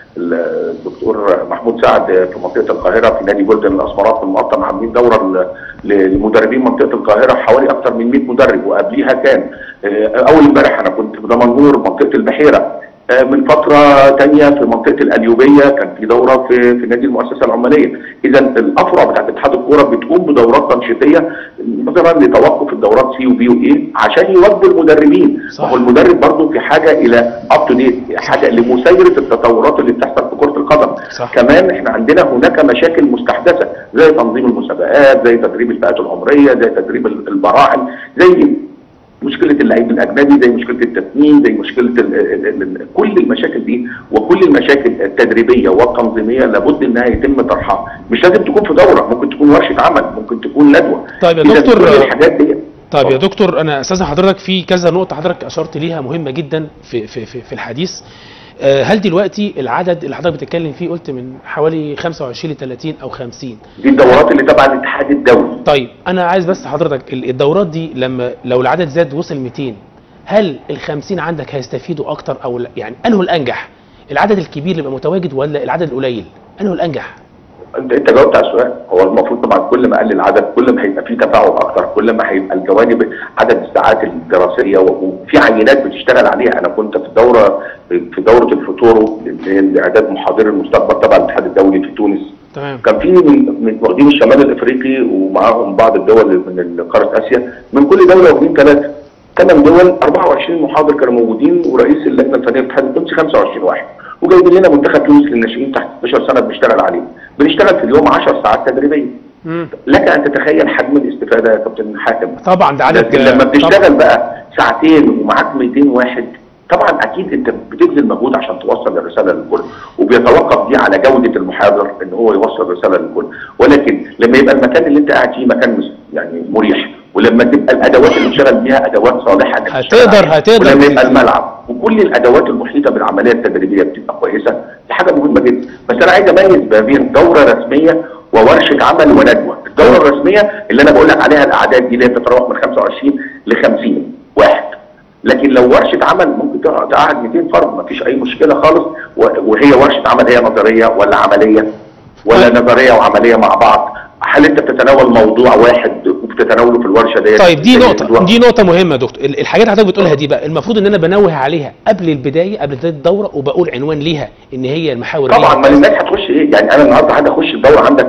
ال- الدكتور محمود سعد في منطقه القاهره في نادي جولدن الاسمرات في المقطم عاملين دوره ل- لمدربين منطقه القاهره حوالي اكثر من 100 مدرب وقبليها كان آه، اول امبارح انا كنت في دمنهور منطقه البحيره آه، من فترة تانية في منطقة القليوبية كان في دورة في في نادي المؤسسة العمالية، إذا الأفرع بتاعت اتحاد الكورة بتقوم بدورات تنشيطية نظرا لتوقف الدورات سي وبي وإيه عشان يواجهوا المدربين، صح. ما هو المدرب برضه في حاجة إلى أب تو ديت، حاجة لمسايرة التطورات اللي بتحصل في كرة القدم. صح. كمان احنا عندنا هناك مشاكل مستحدثة زي تنظيم المسابقات، زي تدريب الفئات العمرية، زي تدريب البراعم، زي مشكله اللعيب الاجنبي زي مشكله التسمين زي مشكله ال ال ال كل المشاكل دي وكل المشاكل التدريبيه والتنظيميه لابد انها يتم طرحها مش لازم تكون في دوره ممكن تكون ورشه عمل ممكن تكون ندوه طيب يا إذا دكتور- كل الحاجات دي طيب يا دكتور انا استاذن حضرتك في كذا نقطه حضرتك اشرت ليها مهمه جدا في في في, في الحديث آه، هل دلوقتي العدد اللي حضرتك بتتكلم فيه قلت من حوالي 25 ل 30 او 50 دي الدورات اللي تبع الاتحاد الدولي طيب انا عايز بس حضرتك ال- الدورات دي لما لو العدد زاد وصل 200 هل ال 50 عندك هيستفيدوا اكتر او لا؟ يعني انه الانجح العدد الكبير اللي يبقى متواجد ولا العدد القليل انه الانجح انت انت جاوبت على السؤال هو المفروض طبعا كل ما قل العدد كل ما هيبقى فيه تفاعل اكتر كل ما هيبقى الجوانب عدد الساعات الدراسيه و- وفي عينات بتشتغل عليها انا كنت في دوره في دوره الفوتورو اللي هي لاعداد محاضري المستقبل تبع الاتحاد الدولي في تونس تمام كان في من من واخدين الشمال الافريقي ومعاهم بعض الدول من قاره اسيا من كل دوله واخدين ثلاثه ثمان دول 24 محاضر كانوا موجودين ورئيس اللجنه الفنيه في الاتحاد التونسي 25 واحد وجايبين لنا منتخب تونس للناشئين تحت 16 سنه بنشتغل عليه بنشتغل في اليوم 10 ساعات تدريبيه مم. لك ان تتخيل حجم الاستفاده يا كابتن حاتم طبعا ده عدد لكن لما طبعاً. بتشتغل بقى ساعتين ومعاك 200 واحد طبعا اكيد انت بتبذل مجهود عشان توصل الرساله للكل وبيتوقف دي على جوده المحاضر ان هو يوصل الرساله للكل ولكن لما يبقى المكان اللي انت قاعد فيه مكان مس- يعني مريح ولما تبقى الادوات اللي بتشتغل بيها ادوات صالحه انك تشتغل هتقدر- عليها، هتقدر ولما يبقى تت- الملعب وكل الادوات المحيطه بالعمليه التدريبيه بتبقى كويسه دي حاجه مهمه جدا بس انا عايز اميز ما بين دوره رسميه وورشه عمل وندوه الدوره الرسميه اللي انا بقول لك عليها الاعداد دي اللي هي بتتراوح من 25 ل 50 واحد لكن لو ورشه عمل ممكن تقعد تقعد 200 فرد ما فيش اي مشكله خالص و- وهي ورشه عمل هي نظريه ولا عمليه ولا طيب. نظريه وعمليه مع بعض هل انت بتتناول موضوع واحد وبتتناوله في الورشه ديت طيب دي زي نقطة الدوا- دي نقطة مهمة يا دكتور ال- الحاجات اللي حضرتك بتقولها دي بقى المفروض ان انا بنوه عليها قبل البداية قبل بداية الدورة وبقول عنوان ليها ان هي المحاور طبعا دي. ما الناس هتخش ايه يعني انا النهارده هاجي اخش الدوره عندك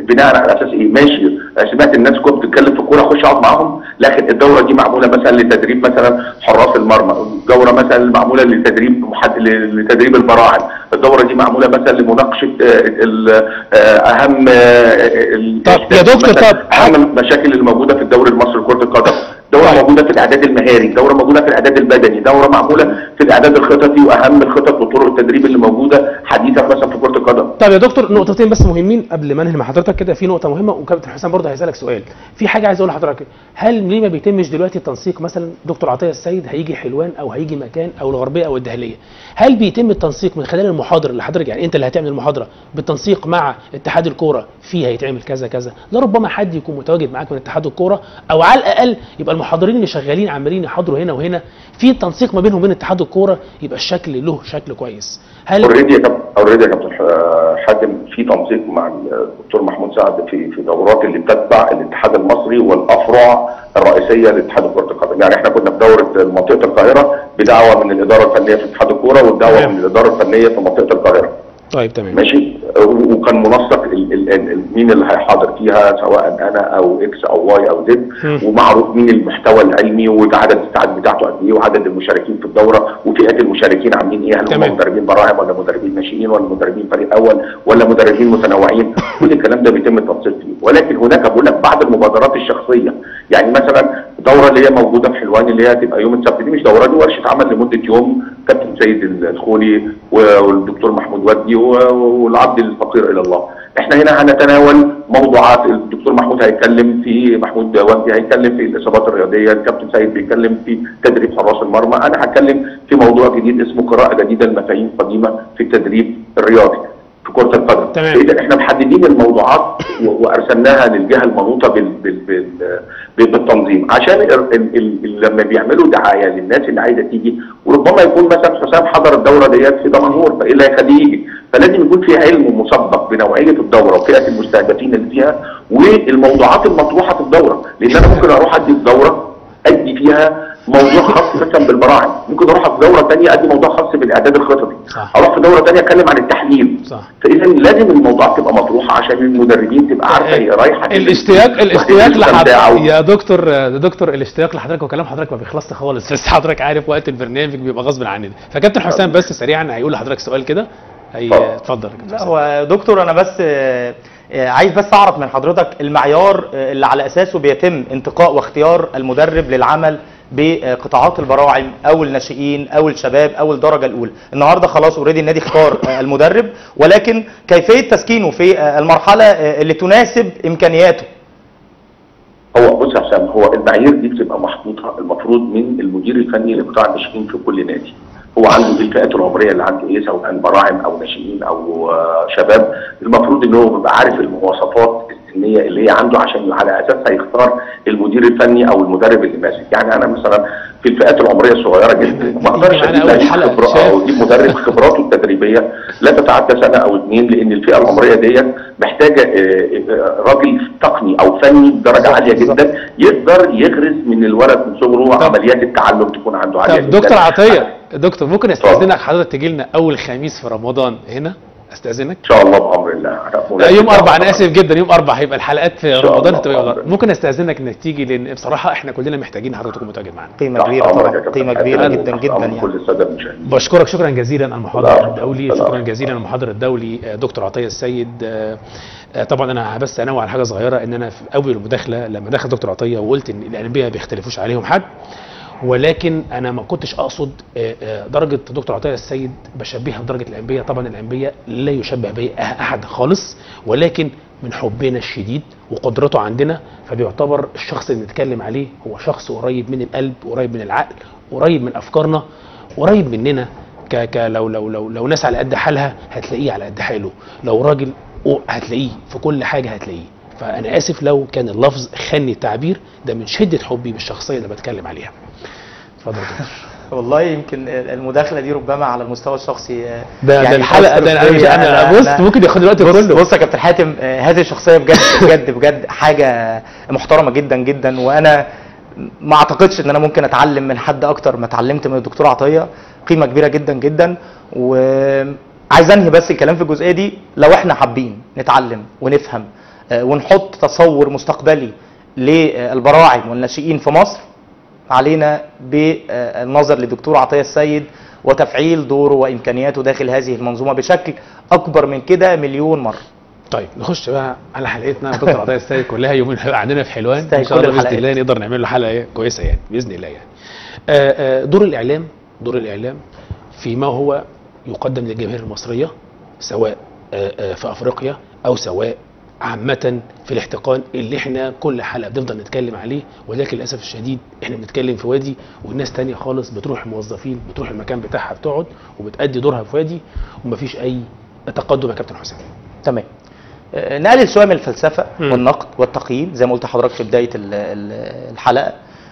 بناء على اساس ايه ماشي سمعت الناس كلها بتتكلم في الكوره اخش اقعد معاهم لكن الدوره دي معموله مثلا لتدريب مثلا حراس المرمى الدوره مثلا معموله لتدريب محد... لتدريب البراعم الدوره دي معموله مثلا لمناقشه آه، ال- آه، اهم آه، ال- طب يا دكتور، مثلاً طب- اهم المشاكل اللي موجوده في الدوري المصري لكره القدم دوره طيب. موجوده في الاعداد المهاري دوره موجوده في الاعداد البدني دوره معموله في الاعداد الخططي واهم الخطط وطرق التدريب اللي موجوده حديثا مثلا في كره القدم طب يا دكتور نقطتين بس مهمين قبل ما انهي مع حضرتك كده في نقطه مهمه وكابتن حسام برضه هيسالك سؤال في حاجه عايز اقول لحضرتك هل ليه ما بيتمش دلوقتي التنسيق مثلا دكتور عطيه السيد هيجي حلوان او هيجي مكان او الغربيه او الدهليه هل بيتم التنسيق من خلال المحاضره اللي حضرتك يعني انت اللي هتعمل المحاضره بالتنسيق مع اتحاد الكوره فيه هيتعمل كذا كذا لربما حد يكون متواجد معاك من اتحاد الكوره او على الاقل يبقى المحاضرين اللي شغالين عمالين يحاضروا هنا وهنا في تنسيق ما بينهم وبين اتحاد الكوره يبقى الشكل له شكل كويس هل اوريدي يا كابتن اوريدي يا كابتن ح- حاتم في تنسيق مع الدكتور محمود سعد في في دورات اللي بتتبع الاتحاد المصري والافرع الرئيسيه لاتحاد كره القدم، يعني احنا كنا في دوره منطقه القاهره بدعوه من الاداره الفنيه في اتحاد الكوره والدعوه تمام. من الاداره الفنيه في منطقه القاهره. طيب تمام ماشي و- وكان منسق ال- ال- ال- مين اللي هيحاضر فيها سواء انا او اكس او واي او زد مم. ومعروف مين المحتوى العلمي وعدد الساعات بتاعته قد ايه وعدد المشاركين في الدوره وفئات المشاركين عاملين ايه هل تمام. هم مدربين براعم ولا مدربين ناشئين ولا مدربين فريق اول ولا مدربين متنوعين كل الكلام ده بيتم التنسيق فيه ولكن هناك بقول لك بعض المبادرات الشخصيه يعني مثلا الدوره اللي هي موجوده في حلوان اللي هي هتبقى يوم السبت دي مش دوره دي ورشه عمل لمده يوم كابتن سيد الخولي والدكتور محمود ودي و- والعبد الفقير الى الله احنا هنا هنتناول موضوعات الدكتور محمود هيتكلم في محمود ودي هيتكلم في الاصابات الرياضيه الكابتن سيد بيتكلم في تدريب حراس المرمى انا هتكلم في موضوع جديد اسمه قراءه جديده لمفاهيم قديمه في التدريب الرياضي في كره القدم تمام. اذا احنا محددين الموضوعات و- وارسلناها للجهه المنوطه بال بال بال بال- بالتنظيم عشان ال ال ال لما بيعملوا دعايه للناس اللي عايزه تيجي وربما يكون مثلا حسام حضر الدوره ديت في دمنهور فايه اللي هيخليه يجي فلازم يكون في علم مسبق بنوعيه الدوره وفئه المستهدفين اللي فيها والموضوعات المطروحه في الدوره لان انا ممكن اروح ادي في دوره ادي فيها موضوع خاص مثلا بالبراعم ممكن اروح في دوره ثانيه ادي موضوع خاص بالاعداد الخططي صح. اروح في دوره ثانيه اتكلم عن التحليل صح. فاذا لازم الموضوعات تبقى مطروحه عشان المدربين تبقى عارفه هي رايحه الاشتياق الاشتياق وهتبقى لحضرتك مستمتعة. يا دكتور يا دكتور الاشتياق لحضرتك وكلام حضرتك ما بيخلصش خالص بس حضرتك عارف وقت البرنامج بيبقى غصب عننا فكابتن حسام بس سريعا هيقول لحضرتك سؤال كده هي اتفضل. اتفضل يا كابتن لا حسام. هو دكتور انا بس آه، آه، عايز بس اعرف من حضرتك المعيار آه، اللي على اساسه بيتم انتقاء واختيار المدرب للعمل بقطاعات البراعم او الناشئين او الشباب او الدرجه الاولى النهارده خلاص اوريدي النادي اختار آه، المدرب ولكن كيفيه تسكينه في آه، المرحله آه، اللي تناسب امكانياته هو بص يا حسام هو المعايير دي بتبقى محطوطه المفروض من المدير الفني لقطاع الناشئين في كل نادي هو عنده دي الفئات العمريه اللي عنده ايه سواء براعم او ناشئين او آه، شباب المفروض ان هو بيبقى عارف المواصفات السنيه اللي هي عنده عشان على اساسها يختار المدير الفني او المدرب اللي ماسك يعني انا مثلا في الفئات العمريه الصغيره جدا ما اقدرش معانا اجيب أول لعيب حلقة، خبره شايف؟ او اجيب مدرب خبراته التدريبيه لا تتعدى سنه او اثنين لان الفئه العمريه ديت محتاجه آه، آه، راجل تقني او فني بدرجه عاليه جدا يقدر يغرس من الولد من صغره طب- عمليات التعلم تكون عنده عاليه طب جدا دكتور عطيه دكتور ممكن استاذنك حضرتك تجي لنا اول خميس في رمضان هنا استاذنك ان شاء الله بامر الله لا يوم اربع انا اسف جدا يوم اربع هيبقى الحلقات في إن شاء رمضان الله. هتبقى يوم أربعة. ممكن استاذنك انك تيجي لان بصراحه احنا كلنا محتاجين حضرتك تكون متواجد معانا قيمه كبيره طبعا قيمه كبيره جدا جدا يعني كل الساده المشاهدين بشكرك شكرا جزيلا على المحاضر لا، الدولي لا. شكرا جزيلا على المحاضر الدولي آه، دكتور عطيه السيد آه، آه، طبعا انا بس انوع على حاجه صغيره ان انا في اول المداخله لما دخل دكتور عطيه وقلت ان الانبياء ما بيختلفوش عليهم حد ولكن انا ما كنتش اقصد آه، آه، درجه دكتور عطيه السيد بشبهها بدرجه الانبياء طبعا الانبياء لا يشبه به احد خالص ولكن من حبنا الشديد وقدرته عندنا فبيعتبر الشخص اللي بنتكلم عليه هو شخص قريب من القلب قريب من العقل قريب من افكارنا قريب مننا ك ك لو لو لو لو ناس على قد حالها هتلاقيه على قد حاله لو راجل أو هتلاقيه في كل حاجه هتلاقيه فانا اسف لو كان اللفظ خني التعبير ده من شده حبي بالشخصيه اللي بتكلم عليها اتفضل يا دكتور. والله يمكن المداخله دي ربما على المستوى الشخصي آه، ده ده الحلقه ده انا مش انا بص ممكن ياخد الوقت بص كله بص يا كابتن حاتم آه، هذه الشخصيه بجد بجد بجد حاجه محترمه جدا جدا وانا ما اعتقدش ان انا ممكن اتعلم من حد اكتر ما اتعلمت من الدكتور عطيه قيمه كبيره جدا جدا وعايز انهي بس الكلام في الجزئيه دي لو احنا حابين نتعلم ونفهم آه، ونحط تصور مستقبلي للبراعم والناشئين في مصر علينا بالنظر للدكتور عطيه السيد وتفعيل دوره وامكانياته داخل هذه المنظومه بشكل اكبر من كده مليون مره طيب نخش بقى على حلقتنا دكتور عطيه السيد كلها يومين هيبقى عندنا في حلوان تستاهل ان شاء كل الله باذن الحلقات. الله نقدر نعمل له حلقه إيه؟ كويسه يعني باذن الله يعني آه، آه، دور الاعلام دور الاعلام فيما هو يقدم للجماهير المصريه سواء آه، آه، في افريقيا او سواء عامة في الاحتقان اللي احنا كل حلقة بنفضل نتكلم عليه ولكن للأسف الشديد احنا بنتكلم في وادي والناس تانية خالص بتروح موظفين بتروح المكان بتاعها بتقعد وبتأدي دورها في وادي ومفيش أي تقدم يا كابتن حسام تمام آه، نقلل شويه من الفلسفه مم. والنقد والتقييم زي ما قلت لحضرتك في بدايه ال- ال- الحلقه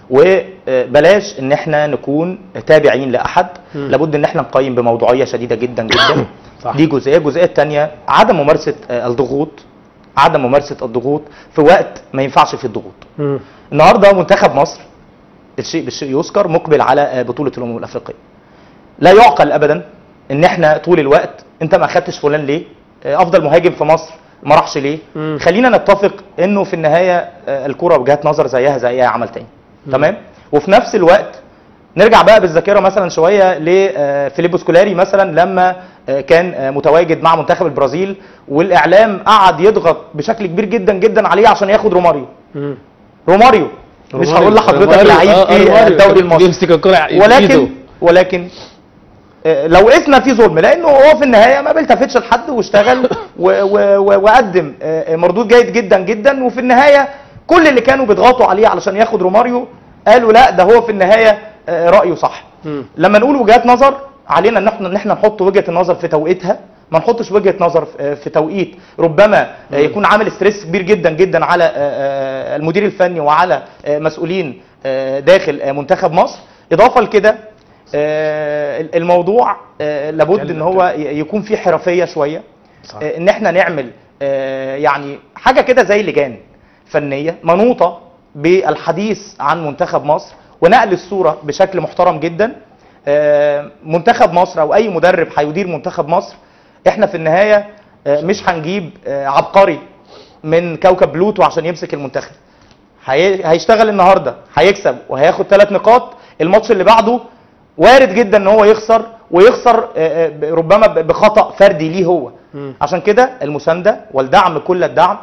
وبلاش ان احنا نكون تابعين لاحد مم. لابد ان احنا نقيم بموضوعيه شديده جدا جدا صح. دي جزئيه الجزئيه الثانيه عدم ممارسه آه، الضغوط عدم ممارسه الضغوط في وقت ما ينفعش فيه الضغوط النهارده منتخب مصر الشيء بالشيء يذكر مقبل على آه، بطوله الامم الافريقيه لا يعقل ابدا ان احنا طول الوقت انت ما اخدتش فلان ليه آه، افضل مهاجم في مصر ما راحش ليه مم. خلينا نتفق انه في النهايه آه، الكره وجهات نظر زيها زي اي عمل تاني تمام وفي نفس الوقت نرجع بقى بالذاكره مثلا شويه لفيليبو سكولاري مثلا لما آه، كان آه، متواجد مع منتخب البرازيل والاعلام قعد يضغط بشكل كبير جدا جدا عليه عشان ياخد روماريو روماريو مش هقول لحضرتك روماريو. لعيب آه، في روماريو. الدوري المصري بيمسك الكرة ولكن بإيده. ولكن آه، لو قسنا في ظلم لانه هو في النهايه ما بيلتفتش لحد واشتغل و- و- و- وقدم آه، مردود جيد جدا جدا وفي النهايه كل اللي كانوا بيضغطوا عليه علشان ياخد روماريو قالوا لا ده هو في النهايه آه، رايه صح مم. لما نقول وجهات نظر علينا ان احنا ان احنا نحط وجهه النظر في توقيتها ما نحطش وجهه نظر في- في توقيت ربما آه، يكون عامل ستريس كبير جدا جدا على آه، آه، المدير الفني وعلى آه، مسؤولين آه، داخل آه، منتخب مصر اضافه لكده آه، الموضوع آه، لابد ان هو ي- يكون فيه حرفيه شويه صح. آه، ان احنا نعمل آه، يعني حاجه كده زي لجان فنيه منوطه بالحديث عن منتخب مصر ونقل الصوره بشكل محترم جدا آه، منتخب مصر او اي مدرب هيدير منتخب مصر احنا في النهايه آه، مش هنجيب آه، عبقري من كوكب بلوتو عشان يمسك المنتخب هي- هيشتغل النهارده هيكسب وهياخد ثلاث نقاط الماتش اللي بعده وارد جدا ان هو يخسر ويخسر آه، آه، ربما ب- بخطا فردي ليه هو مم. عشان كده المسانده والدعم كل الدعم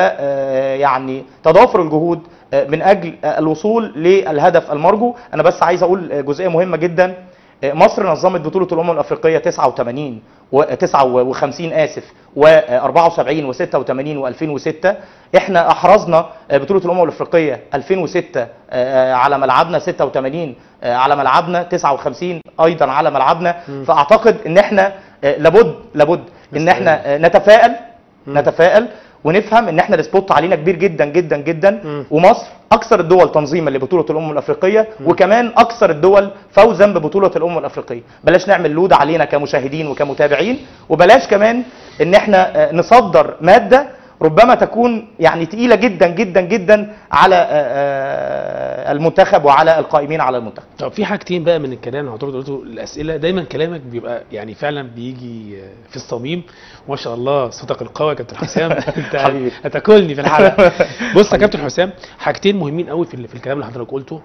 ويعني تضافر الجهود آه، من اجل آه، الوصول للهدف المرجو انا بس عايز اقول آه، جزئيه مهمه جدا آه، مصر نظمت بطوله الامم الافريقيه 89 و 59 اسف و74 و86 و2006 احنا احرزنا آه، بطوله الامم الافريقيه 2006 آه، على ملعبنا 86 آه، على ملعبنا 59 ايضا على ملعبنا فاعتقد ان احنا آه، لابد لابد ان احنا آه، نتفائل نتفائل ونفهم ان احنا السبوت علينا كبير جدا جدا جدا مم. ومصر اكثر الدول تنظيما لبطوله الامم الافريقيه وكمان اكثر الدول فوزا ببطوله الامم الافريقيه بلاش نعمل لود علينا كمشاهدين وكمتابعين وبلاش كمان ان احنا آه، نصدر ماده ربما تكون يعني تقيله جدا جدا جدا على آه، آه، المنتخب وعلى القائمين على المنتخب طب في حاجتين بقى من الكلام اللي حضرتك قلته الاسئله دايما كلامك بيبقى يعني فعلا بيجي في الصميم ما شاء الله صوتك القوي يا كابتن حسام انت حبيبي. هتاكلني في الحلقه بص يا كابتن حسام حاجتين مهمين قوي في, ال- في الكلام اللي حضرتك قلته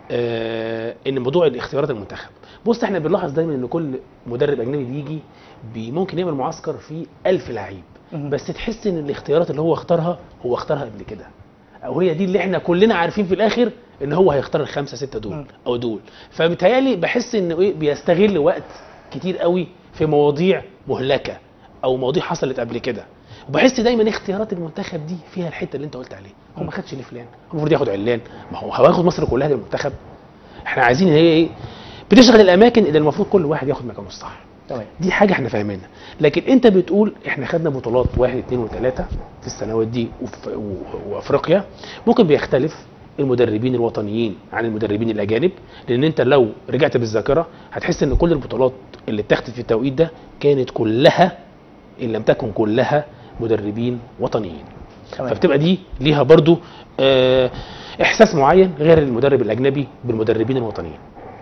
آه ان موضوع الاختيارات المنتخب بص احنا بنلاحظ دايما ان كل مدرب اجنبي بيجي بي ممكن يعمل معسكر فيه ألف لعيب مهم. بس تحس ان الاختيارات اللي هو اختارها هو اختارها قبل كده او هي دي اللي احنا كلنا عارفين في الاخر ان هو هيختار الخمسه سته دول مم. او دول فبالتهيألي بحس انه ايه بيستغل وقت كتير قوي في مواضيع مهلكه او مواضيع حصلت قبل كده وبحس دايما اختيارات المنتخب دي فيها الحته اللي انت قلت عليها هو ما خدش لفلان هو المفروض ياخد علان ما هو هياخد مصر كلها للمنتخب احنا عايزين ان هي ايه بتشغل الاماكن اللي المفروض كل واحد ياخد مكانه الصح تمام دي حاجه احنا فاهمينها لكن انت بتقول احنا خدنا بطولات واحد اثنين وثلاثه في السنوات دي وف- و- وافريقيا ممكن بيختلف المدربين الوطنيين عن المدربين الاجانب لان انت لو رجعت بالذاكره هتحس ان كل البطولات اللي اتاخدت في التوقيت ده كانت كلها ان لم تكن كلها مدربين وطنيين تمام. فبتبقى دي ليها برضو آه، احساس معين غير المدرب الاجنبي بالمدربين الوطنيين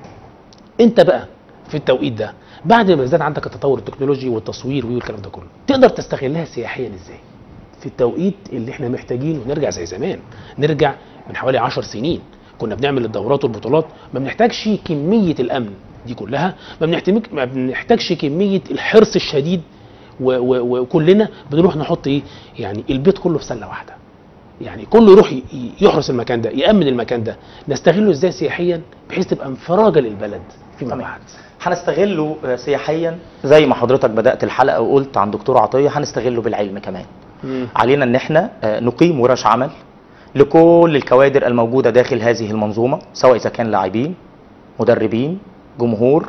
انت بقى في التوقيت ده بعد ما زاد عندك التطور التكنولوجي والتصوير والكلام ده كله تقدر تستغلها سياحيا ازاي في التوقيت اللي احنا محتاجينه نرجع زي زمان نرجع من حوالي 10 سنين كنا بنعمل الدورات والبطولات ما بنحتاجش كميه الامن دي كلها ما بنحتاج ما بنحتاجش كميه الحرص الشديد و- و- وكلنا بنروح نحط ايه يعني البيت كله في سله واحده يعني كله يروح ي- يحرس المكان ده يامن المكان ده نستغله ازاي سياحيا بحيث تبقى انفراجه للبلد فيما تمام. بعد هنستغله آه، سياحيا زي ما حضرتك بدات الحلقه وقلت عن دكتور عطيه هنستغله بالعلم كمان علينا ان احنا آه، نقيم ورش عمل لكل الكوادر الموجوده داخل هذه المنظومه سواء اذا كان لاعبين مدربين جمهور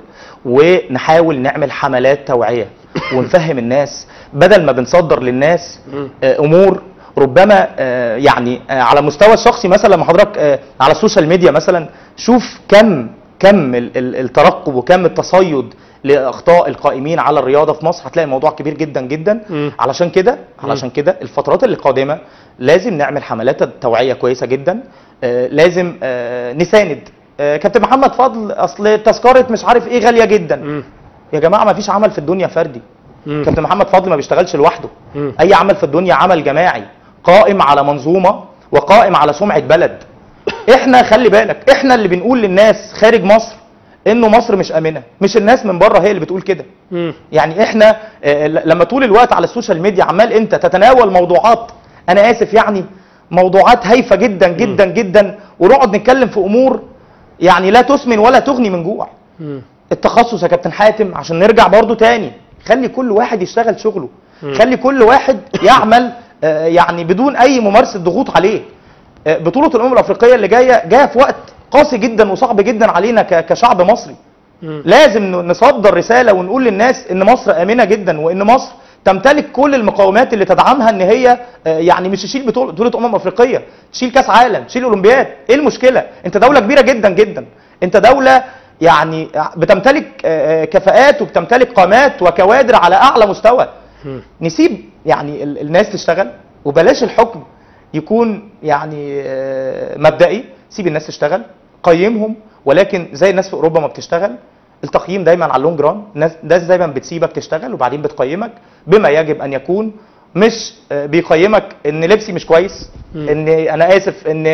ونحاول نعمل حملات توعيه ونفهم الناس بدل ما بنصدر للناس آه، امور ربما آه، يعني آه، على المستوى الشخصي مثلا لما حضرتك آه، على السوشيال ميديا مثلا شوف كم كم ال- ال- الترقب وكم التصيد لاخطاء القائمين على الرياضه في مصر هتلاقي الموضوع كبير جدا جدا مم. علشان كده علشان كده الفترات اللي قادمه لازم نعمل حملات توعيه كويسه جدا آه، لازم آه، نساند آه، كابتن محمد فضل اصل تذكره مش عارف ايه غاليه جدا مم. يا جماعه ما فيش عمل في الدنيا فردي مم. كابتن محمد فضل ما بيشتغلش لوحده مم. اي عمل في الدنيا عمل جماعي قائم على منظومه وقائم على سمعه بلد احنا خلي بالك احنا اللي بنقول للناس خارج مصر انه مصر مش امنه مش الناس من بره هي اللي بتقول كده مم. يعني احنا آه، ل- لما طول الوقت على السوشيال ميديا عمال انت تتناول موضوعات انا اسف يعني موضوعات هايفه جدا جدا جدا ونقعد نتكلم في امور يعني لا تسمن ولا تغني من جوع مم. التخصص يا كابتن حاتم عشان نرجع برضو تاني خلي كل واحد يشتغل شغله مم. خلي كل واحد يعمل آه، يعني بدون اي ممارسه ضغوط عليه آه، بطوله الامم الافريقيه اللي جايه جايه في وقت قاسي جدا وصعب جدا علينا ك- كشعب مصري مم. لازم ن- نصدر رساله ونقول للناس ان مصر امنه جدا وان مصر تمتلك كل المقومات اللي تدعمها ان هي آه، يعني مش تشيل بطوله بطولة امم افريقيه تشيل كاس عالم تشيل اولمبياد ايه المشكله انت دوله كبيره جدا جدا انت دوله يعني بتمتلك آه، آه، كفاءات وبتمتلك قامات وكوادر على اعلى مستوى مم. نسيب يعني ال- الناس تشتغل وبلاش الحكم يكون يعني آه، مبدئي سيب الناس تشتغل قيمهم ولكن زي الناس في اوروبا ما بتشتغل التقييم دايما على اللونج ران الناس الناس دايما بتسيبك تشتغل وبعدين بتقيمك بما يجب ان يكون مش آه، بيقيمك ان لبسي مش كويس مم. ان انا اسف ان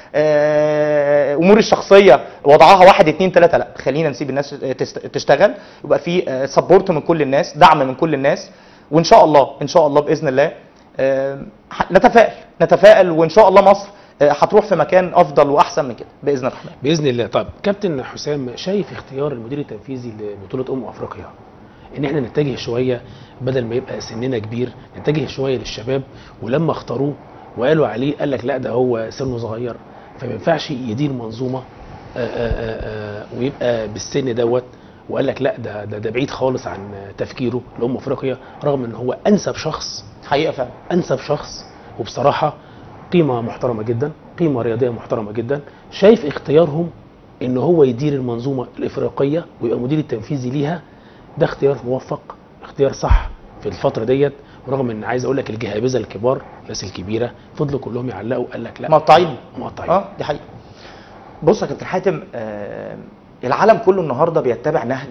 آه، اموري الشخصيه وضعها واحد اتنين تلاته لا خلينا نسيب الناس تست- تشتغل يبقى في سبورت من كل الناس دعم من كل الناس وان شاء الله ان شاء الله باذن الله آه، ح- نتفائل نتفائل وان شاء الله مصر آه، هتروح في مكان افضل واحسن من كده باذن الرحمن باذن الله طب كابتن حسام شايف اختيار المدير التنفيذي لبطوله امم افريقيا ان احنا نتجه شويه بدل ما يبقى سننا كبير نتجه شويه للشباب ولما اختاروه وقالوا عليه قال لك لا ده هو سنه صغير فما ينفعش يدير منظومه آآ آآ آآ ويبقى بالسن دوت وقال لك لا ده ده, ده بعيد خالص عن تفكيره لامم افريقيا رغم ان هو انسب شخص حقيقه فعلا انسب شخص وبصراحه قيمه محترمه جدا قيمه رياضيه محترمه جدا شايف اختيارهم ان هو يدير المنظومه الافريقيه ويبقى المدير التنفيذي ليها ده اختيار موفق اختيار صح في الفتره ديت ورغم ان عايز اقول لك الجهابذه الكبار الناس الكبيره فضلوا كلهم يعلقوا قال لك لا مقطعين مقطعين اه دي حقيقه بص يا كابتن حاتم آه العالم كله النهارده بيتبع نهج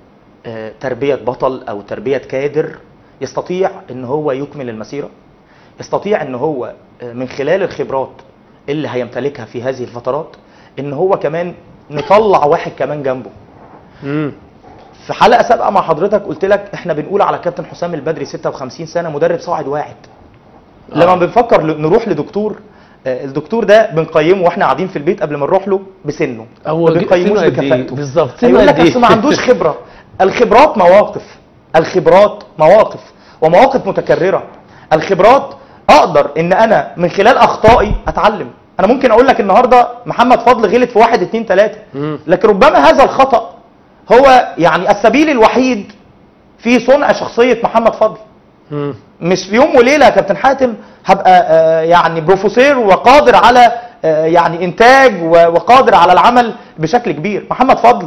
آه تربيه بطل او تربيه كادر يستطيع ان هو يكمل المسيره يستطيع ان هو آه من خلال الخبرات اللي هيمتلكها في هذه الفترات ان هو كمان نطلع واحد كمان جنبه امم في حلقه سابقه مع حضرتك قلت لك احنا بنقول على كابتن حسام البدري 56 سنه مدرب صاعد واحد لما بنفكر ل- نروح لدكتور آه، الدكتور ده بنقيمه واحنا قاعدين في البيت قبل ما نروح له بسنه هو ما ج- بنقيموش سنه قد إيه؟ بكفاءته بالظبط، سنه يقول لك قد إيه؟ اصل ما عندوش خبره الخبرات مواقف الخبرات مواقف ومواقف متكرره الخبرات اقدر ان انا من خلال اخطائي اتعلم انا ممكن اقول لك النهارده محمد فضل غلط في واحد اتنين تلاته مم. لكن ربما هذا الخطا هو يعني السبيل الوحيد في صنع شخصيه محمد فضل مم. مش في يوم وليله يا كابتن حاتم هبقى آه، يعني بروفيسور وقادر على آه، يعني انتاج و- وقادر على العمل بشكل كبير محمد فضل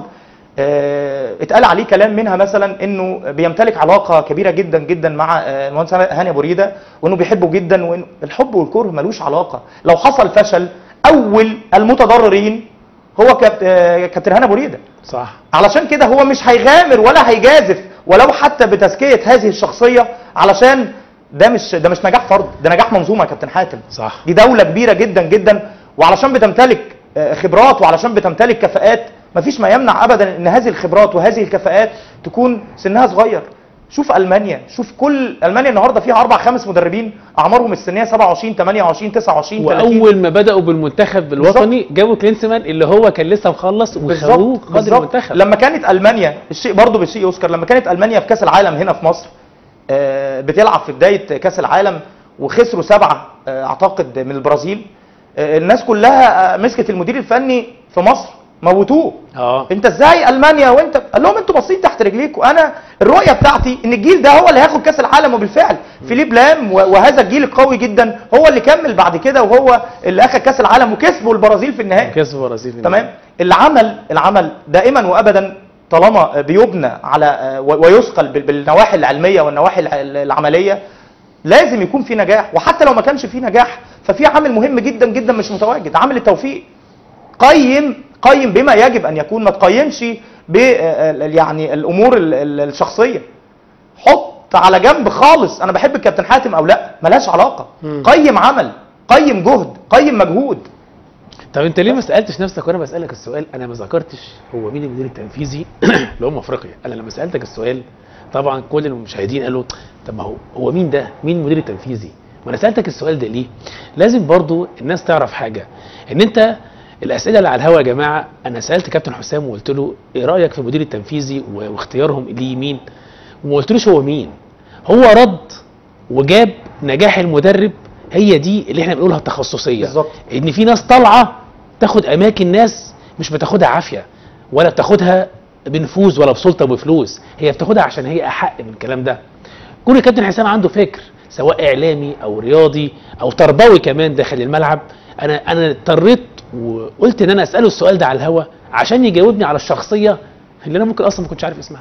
آه، اتقال عليه كلام منها مثلا انه بيمتلك علاقه كبيره جدا جدا مع آه، المهندس هاني ابو ريده وانه بيحبه جدا وانه الحب والكره ملوش علاقه لو حصل فشل اول المتضررين هو كابت- آه، كابتن هاني ابو ريده صح علشان كده هو مش هيغامر ولا هيجازف ولو حتى بتزكية هذه الشخصية علشان ده مش ده مش نجاح فرد ده نجاح منظومه يا كابتن حاتم صح دي دوله كبيره جدا جدا وعلشان بتمتلك آه، خبرات وعلشان بتمتلك كفاءات مفيش ما يمنع ابدا ان هذه الخبرات وهذه الكفاءات تكون سنها صغير شوف المانيا شوف كل المانيا النهارده فيها اربع خمس مدربين اعمارهم السنيه 27 28 29 30 واول ما بداوا بالمنتخب الوطني جابوا كلينسمان اللي هو كان لسه مخلص وخدوه بالظبط خد بالظبط المنتخب لما كانت المانيا الشيء برضه بالشيء يذكر لما كانت المانيا في كاس العالم هنا في مصر آه، بتلعب في بدايه كاس العالم وخسروا سبعه آه، اعتقد من البرازيل آه، الناس كلها آه، مسكت المدير الفني في مصر موتوه اه انت ازاي المانيا وانت قال لهم انتوا باصين تحت رجليكم انا الرؤيه بتاعتي ان الجيل ده هو اللي هياخد كاس العالم وبالفعل فيليب لام و- وهذا الجيل القوي جدا هو اللي كمل بعد كده وهو اللي اخد كاس العالم وكسبوا البرازيل في النهائي كسب البرازيل تمام العمل العمل دائما وابدا طالما بيبنى على و- ويثقل بال- بالنواحي العلميه والنواحي الع- العمليه لازم يكون في نجاح وحتى لو ما كانش في نجاح ففي عامل مهم جدا جدا مش متواجد عامل التوفيق قيم قيم بما يجب ان يكون ما تقيمش ب يعني الامور ال- ال- الشخصيه حط على جنب خالص انا بحب الكابتن حاتم او لا ملهاش علاقه مم. قيم عمل قيم جهد قيم مجهود طب انت ليه ما سالتش نفسك وانا بسالك السؤال انا ما ذكرتش هو مين المدير التنفيذي لأم افريقيا انا لما سالتك السؤال طبعا كل المشاهدين قالوا طب ما هو هو مين ده مين المدير التنفيذي وانا سالتك السؤال ده ليه لازم برضو الناس تعرف حاجه ان انت الاسئله اللي على الهوا يا جماعه انا سالت كابتن حسام وقلت له ايه رايك في المدير التنفيذي و- واختيارهم ليه مين وما قلتلوش هو مين هو رد وجاب نجاح المدرب هي دي اللي احنا بنقولها التخصصيه بالظبط. ان في ناس طالعه تاخد اماكن ناس مش بتاخدها عافيه ولا بتاخدها بنفوذ ولا بسلطه وبفلوس هي بتاخدها عشان هي احق من الكلام ده كون الكابتن حسام عنده فكر سواء اعلامي او رياضي او تربوي كمان داخل الملعب انا انا اضطريت وقلت ان انا اساله السؤال ده على الهوا عشان يجاوبني على الشخصيه اللي انا ممكن اصلا ما كنتش عارف اسمها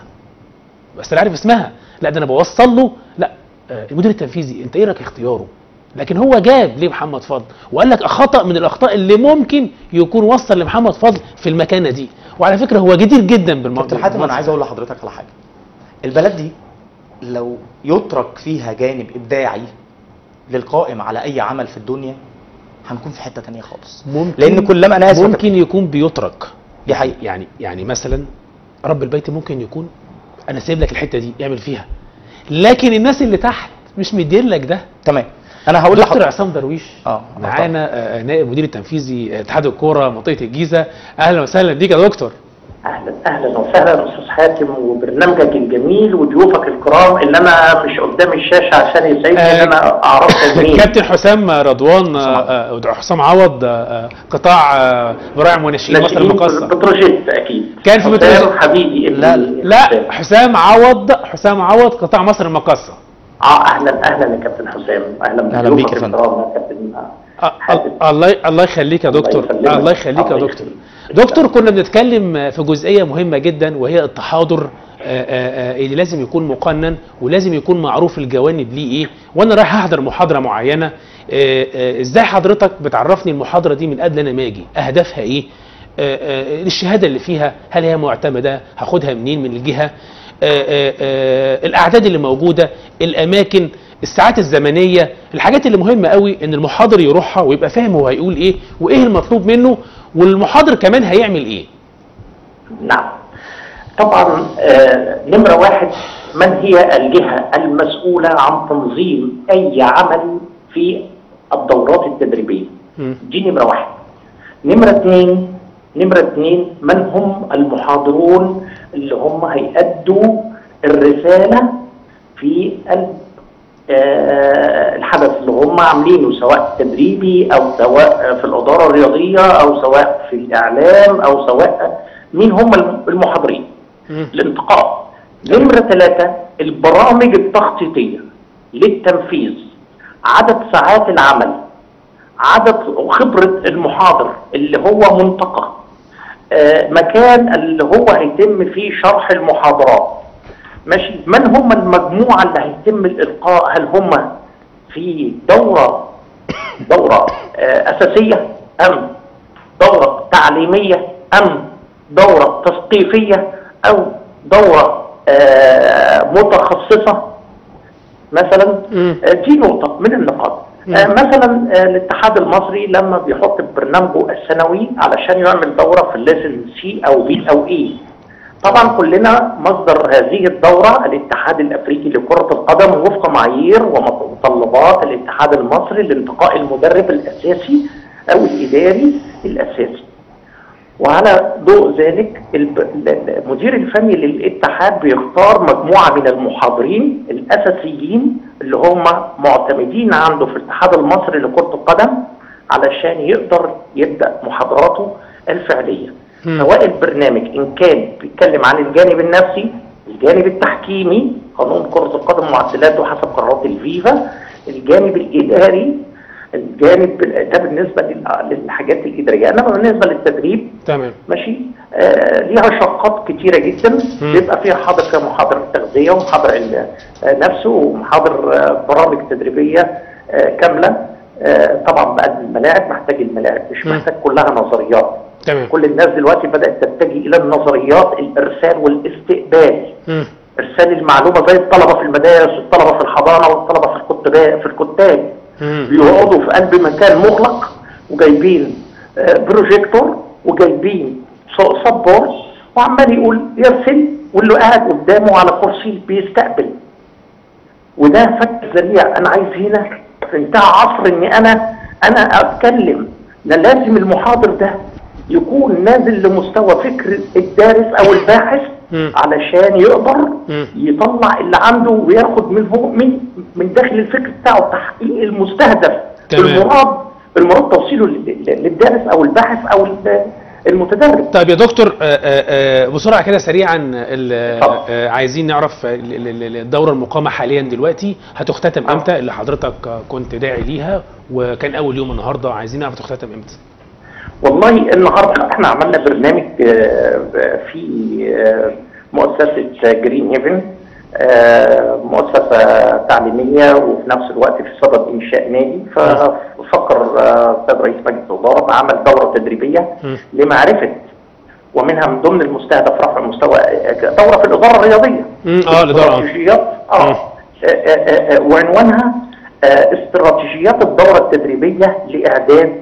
بس انا عارف اسمها لا ده انا بوصل له لا آه، المدير التنفيذي انت ايه رايك اختياره لكن هو جاب ليه محمد فضل وقال لك خطا من الاخطاء اللي ممكن يكون وصل لمحمد فضل في المكانه دي وعلى فكره هو جدير جدا بالموضوع كابتن حاتم انا عايز اقول لحضرتك على حاجه البلد دي لو يترك فيها جانب ابداعي للقائم على اي عمل في الدنيا هنكون في حته تانية خالص ممكن لان كلما انا اسف يا ممكن يكون بيترك دي حقيقة. يعني يعني مثلا رب البيت ممكن يكون انا سايب لك الحته دي اعمل فيها لكن الناس اللي تحت مش مدين لك ده تمام انا هقول دكتور لحضرتك عصام درويش اه معانا آه، نائب مدير التنفيذي آه، اتحاد الكوره منطقه الجيزه اهلا وسهلا بيك يا دكتور اهلا اهلا وسهلا استاذ حاتم وبرنامجك الجميل وضيوفك الكرام اللي انا مش قدام الشاشه عشان يسعدني آه، ان انا اعرفك مين كابتن حسام رضوان آه، آه، حسام عوض آه، آه، قطاع آه، براعم وناشئين مصر ناشئين المقاصه بتروجيت اكيد كان في حسام بتروجيت. حبيبي ابني لا لا حسام. حسام عوض حسام عوض قطاع مصر المقاصه اه اهلا اهلا يا كابتن حسام اهلا أهلا بيك بضيوفك يا فندم. الكرام يا كابتن آه، حاتم. الله الله يخليك يا الله دكتور يسلمك. الله يخليك يا الله دكتور يخليك. دكتور كنا بنتكلم في جزئيه مهمه جدا وهي التحاضر آه، آه، آه، اللي لازم يكون مقنن ولازم يكون معروف الجوانب ليه ايه وانا رايح احضر محاضره معينه آه، آه، ازاي حضرتك بتعرفني المحاضره دي من قبل انا ما اجي اهدافها ايه آه، آه، الشهاده اللي فيها هل هي معتمده هاخدها منين من الجهه آه، آه، آه، الاعداد اللي موجوده الاماكن الساعات الزمنيه الحاجات اللي مهمه قوي ان المحاضر يروحها ويبقى فاهم هو هيقول ايه وايه المطلوب منه والمحاضر كمان هيعمل ايه نعم طبعا آه، نمرة واحد من هي الجهة المسؤولة عن تنظيم أي عمل في الدورات التدريبية مم. دي نمرة واحد نمرة اثنين نمرة اثنين من هم المحاضرون اللي هم هيأدوا الرسالة في ال- آه، الحدث اللي هم عاملينه سواء تدريبي او سواء في الاداره الرياضيه او سواء في الاعلام او سواء مين هم المحاضرين مم. الانتقاء نمرة ثلاثة البرامج التخطيطية للتنفيذ عدد ساعات العمل عدد وخبرة المحاضر اللي هو منتقى آه، مكان اللي هو هيتم فيه شرح المحاضرات ماشي من هم المجموعة اللي هيتم الإلقاء هل هم في دورة دورة آه، أساسية أم دورة تعليمية أم دورة تثقيفية أو دورة آه، متخصصة مثلا مم. آه، دي نقطه من النقاط آه، مثلا آه، الاتحاد المصري لما بيحط برنامجه السنوي علشان يعمل دوره في الليسن سي او بي او اي طبعا كلنا مصدر هذه الدوره الاتحاد الافريقي لكره القدم وفق معايير ومتطلبات الاتحاد المصري لانتقاء المدرب الاساسي او الاداري الاساسي وعلى ضوء ذلك الب- ال- المدير الفني للاتحاد بيختار مجموعه من المحاضرين الاساسيين اللي هم معتمدين عنده في الاتحاد المصري لكره القدم علشان يقدر يبدا محاضراته الفعليه مم. سواء البرنامج ان كان بيتكلم عن الجانب النفسي الجانب التحكيمي قانون كره القدم معدلاته حسب قرارات الفيفا الجانب الاداري الجانب ده بالنسبه لل- للحاجات الاداريه انما بالنسبه للتدريب تمام ماشي آه ليها شقات كتيره جدا مم. بيبقى فيها حاضر فيها محاضر تغذيه ومحاضر علم آه نفسه ومحاضر آه برامج تدريبيه آه كامله آه طبعا بقى الملاعب محتاج الملاعب مش مم. محتاج كلها نظريات تمام كل الناس دلوقتي بدات تتجه الى النظريات الارسال والاستقبال مم. ارسال المعلومه زي الطلبه في المدارس والطلبه في الحضانه والطلبه في الكتاب في الكتاب مم. بيقعدوا في قلب مكان مغلق وجايبين آه، بروجيكتور وجايبين سبورت وعمال يقول يرسل واللي قاعد قدامه على كرسي بيستقبل وده فك ذريع انا عايز هنا في انتهى عصر اني انا انا اتكلم ده لازم المحاضر ده يكون نازل لمستوى فكر الدارس او الباحث مم. علشان يقدر مم. يطلع اللي عنده وياخد منه من من داخل الفكر بتاعه تحقيق المستهدف تمام. المراد المراد توصيله لل- لل- للدارس او الباحث او ال- المتدرب طيب يا دكتور آه، آه، آه، بسرعه كده سريعا ال- اتفضل. آه، عايزين نعرف ال- ال- ال- الدوره المقامه حاليا دلوقتي هتختتم آه. امتى اللي حضرتك آه، كنت داعي ليها وكان اول يوم النهارده عايزين نعرف تختتم امتى والله النهارده احنا عملنا برنامج آه، في آه، مؤسسه جرين هيفن آه، مؤسسه تعليميه وفي نفس الوقت في صدد انشاء نادي ففكر آه، استاذ رئيس مجلس الاداره بعمل دوره تدريبيه مم. لمعرفه ومنها من ضمن المستهدف رفع مستوى دوره في الاداره الرياضيه مم، اه الاداره آه. استراتيجيات مم. اه آه، آه، آه، وعنوانها آه، استراتيجيات الدوره التدريبيه لاعداد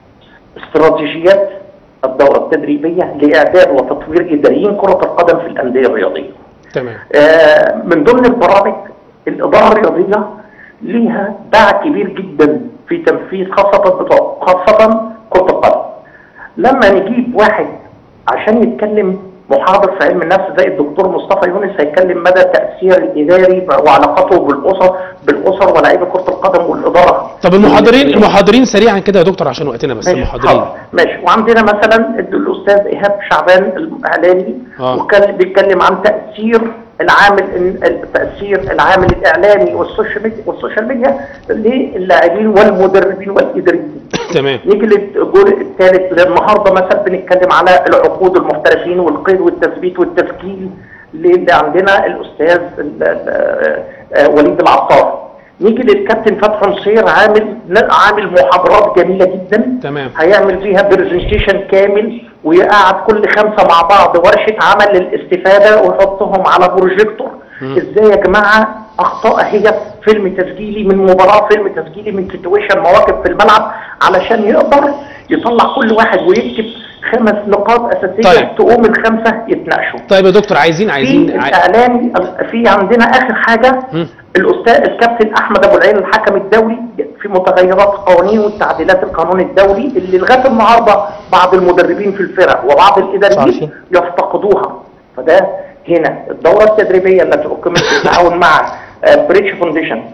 استراتيجيات الدوره التدريبيه لاعداد وتطوير اداريين كره القدم في الانديه الرياضيه. تمام آه، من ضمن البرامج الإدارة الرياضية ليها باع كبير جدا في تنفيذ خاصة بتوع خاصة كرة القدم لما نجيب واحد عشان يتكلم محاضر في علم النفس زي الدكتور مصطفى يونس هيتكلم مدى تأثير الإداري وعلاقته بالأسر بالأسر ولاعيبة كرة القدم والإدارة طب المحاضرين المحاضرين سريعا كده يا دكتور عشان وقتنا بس ماشي المحاضرين حاضر. ماشي وعندنا مثلا الاستاذ ايهاب شعبان الاعلامي آه. وكان بيتكلم عن تاثير العامل تاثير العامل الاعلامي والسوشيال ميديا والسوشيال ميديا للاعبين والمدربين والاداريين تمام نيجي للجزء الثالث النهارده مثلا بنتكلم على العقود المحترفين والقيد والتثبيت والتسجيل اللي عندنا الاستاذ ال- ال- آه، وليد العطار نيجي للكابتن فتحي نصير عامل عامل محاضرات جميله جدا تمام هيعمل فيها برزنتيشن كامل ويقعد كل خمسه مع بعض ورشه عمل للاستفاده ويحطهم على بروجيكتور مم. ازاي يا جماعه اخطاء هي فيلم تسجيلي من مباراه فيلم تسجيلي من سيتويشن مواقف في الملعب علشان يقدر يطلع كل واحد ويكتب خمس نقاط اساسيه طيب. تقوم الخمسه يتناقشوا طيب يا دكتور عايزين في عايزين عاي- الاعلام في عندنا اخر حاجه مم. الاستاذ الكابتن احمد ابو العين الحكم الدولي في متغيرات القوانين والتعديلات القانون الدولي اللي لغايه النهارده بعض المدربين في الفرق وبعض الاداريين عارفين. يفتقدوها فده هنا الدوره التدريبيه التي اقيمت بالتعاون مع بريتش فونديشن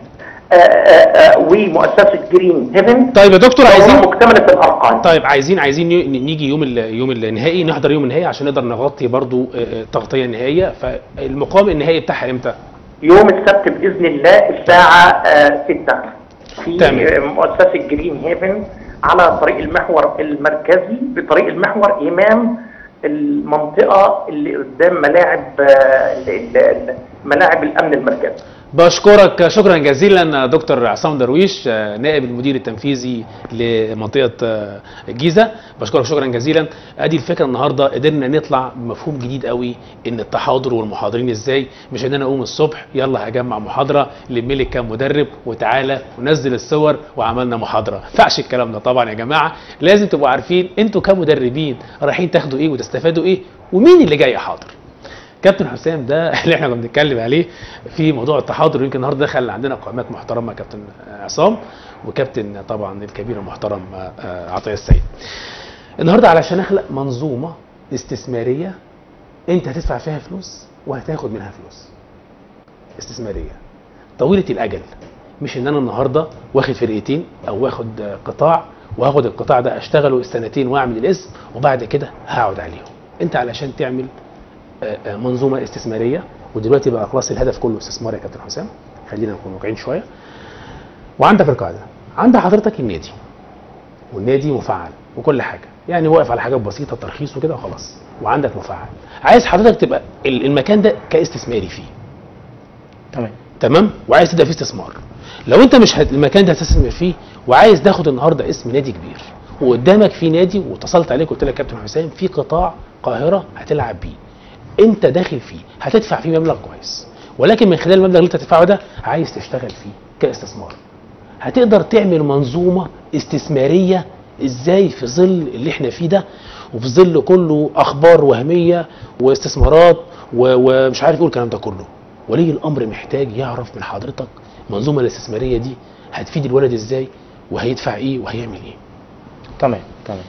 ومؤسسه جرين هيفن طيب يا دكتور عايزين مكتمله الارقام طيب عايزين عايزين ي- نيجي يوم ال- يوم النهائي نحضر يوم النهائي عشان نقدر نغطي برضو آه، آه، التغطيه النهائيه فالمقام النهائي بتاعها امتى؟ يوم السبت باذن الله الساعه 6 في تمام. آه، مؤسسه جرين هيفن على طريق المحور المركزي بطريق المحور امام المنطقه اللي قدام ملاعب آه، ال- ال- ال- ملاعب الامن المركزي بشكرك شكرا جزيلا دكتور عصام درويش آه، نائب المدير التنفيذي لمنطقه آه، الجيزه بشكرك شكرا جزيلا ادي الفكره النهارده قدرنا نطلع بمفهوم جديد قوي ان التحاضر والمحاضرين ازاي مش ان انا اقوم الصبح يلا هجمع محاضره لم لي كام مدرب وتعالى ونزل الصور وعملنا محاضره ما ينفعش الكلام ده طبعا يا جماعه لازم تبقوا عارفين انتوا كمدربين رايحين تاخدوا ايه وتستفادوا ايه ومين اللي جاي حاضر كابتن حسام ده اللي احنا كنا بنتكلم عليه في موضوع التحاضر يمكن النهارده دخل عندنا قائمات محترمه كابتن عصام وكابتن طبعا الكبير المحترم آه، عطيه السيد. النهارده علشان اخلق منظومه استثماريه انت هتدفع فيها فلوس وهتاخد منها فلوس. استثماريه طويله الاجل مش ان انا النهارده واخد فرقتين او واخد آه، قطاع وهاخد القطاع ده اشتغله السنتين واعمل الاسم وبعد كده هقعد عليهم. انت علشان تعمل آه، آه، منظومه استثماريه ودلوقتي بقى خلاص الهدف كله استثمار يا كابتن حسام خلينا نكون واقعيين شويه وعندك القاعده عند حضرتك النادي والنادي مفعل وكل حاجه يعني واقف على حاجات بسيطه ترخيص وكده وخلاص وعندك مفعل عايز حضرتك تبقى ال- المكان ده كاستثماري فيه تمام تمام وعايز تبقى فيه استثمار لو انت مش هت... المكان ده هتستثمر فيه وعايز تاخد النهارده اسم نادي كبير وقدامك في نادي واتصلت عليك قلت لك كابتن حسام في قطاع قاهره هتلعب بيه انت داخل فيه هتدفع فيه مبلغ كويس ولكن من خلال المبلغ اللي انت هتدفعه ده عايز تشتغل فيه كاستثمار هتقدر تعمل منظومه استثماريه ازاي في ظل اللي احنا فيه ده وفي ظل كله اخبار وهميه واستثمارات و- ومش عارف ايه الكلام ده كله ولي الامر محتاج يعرف من حضرتك المنظومه الاستثماريه دي هتفيد الولد ازاي وهيدفع ايه وهيعمل ايه تمام تمام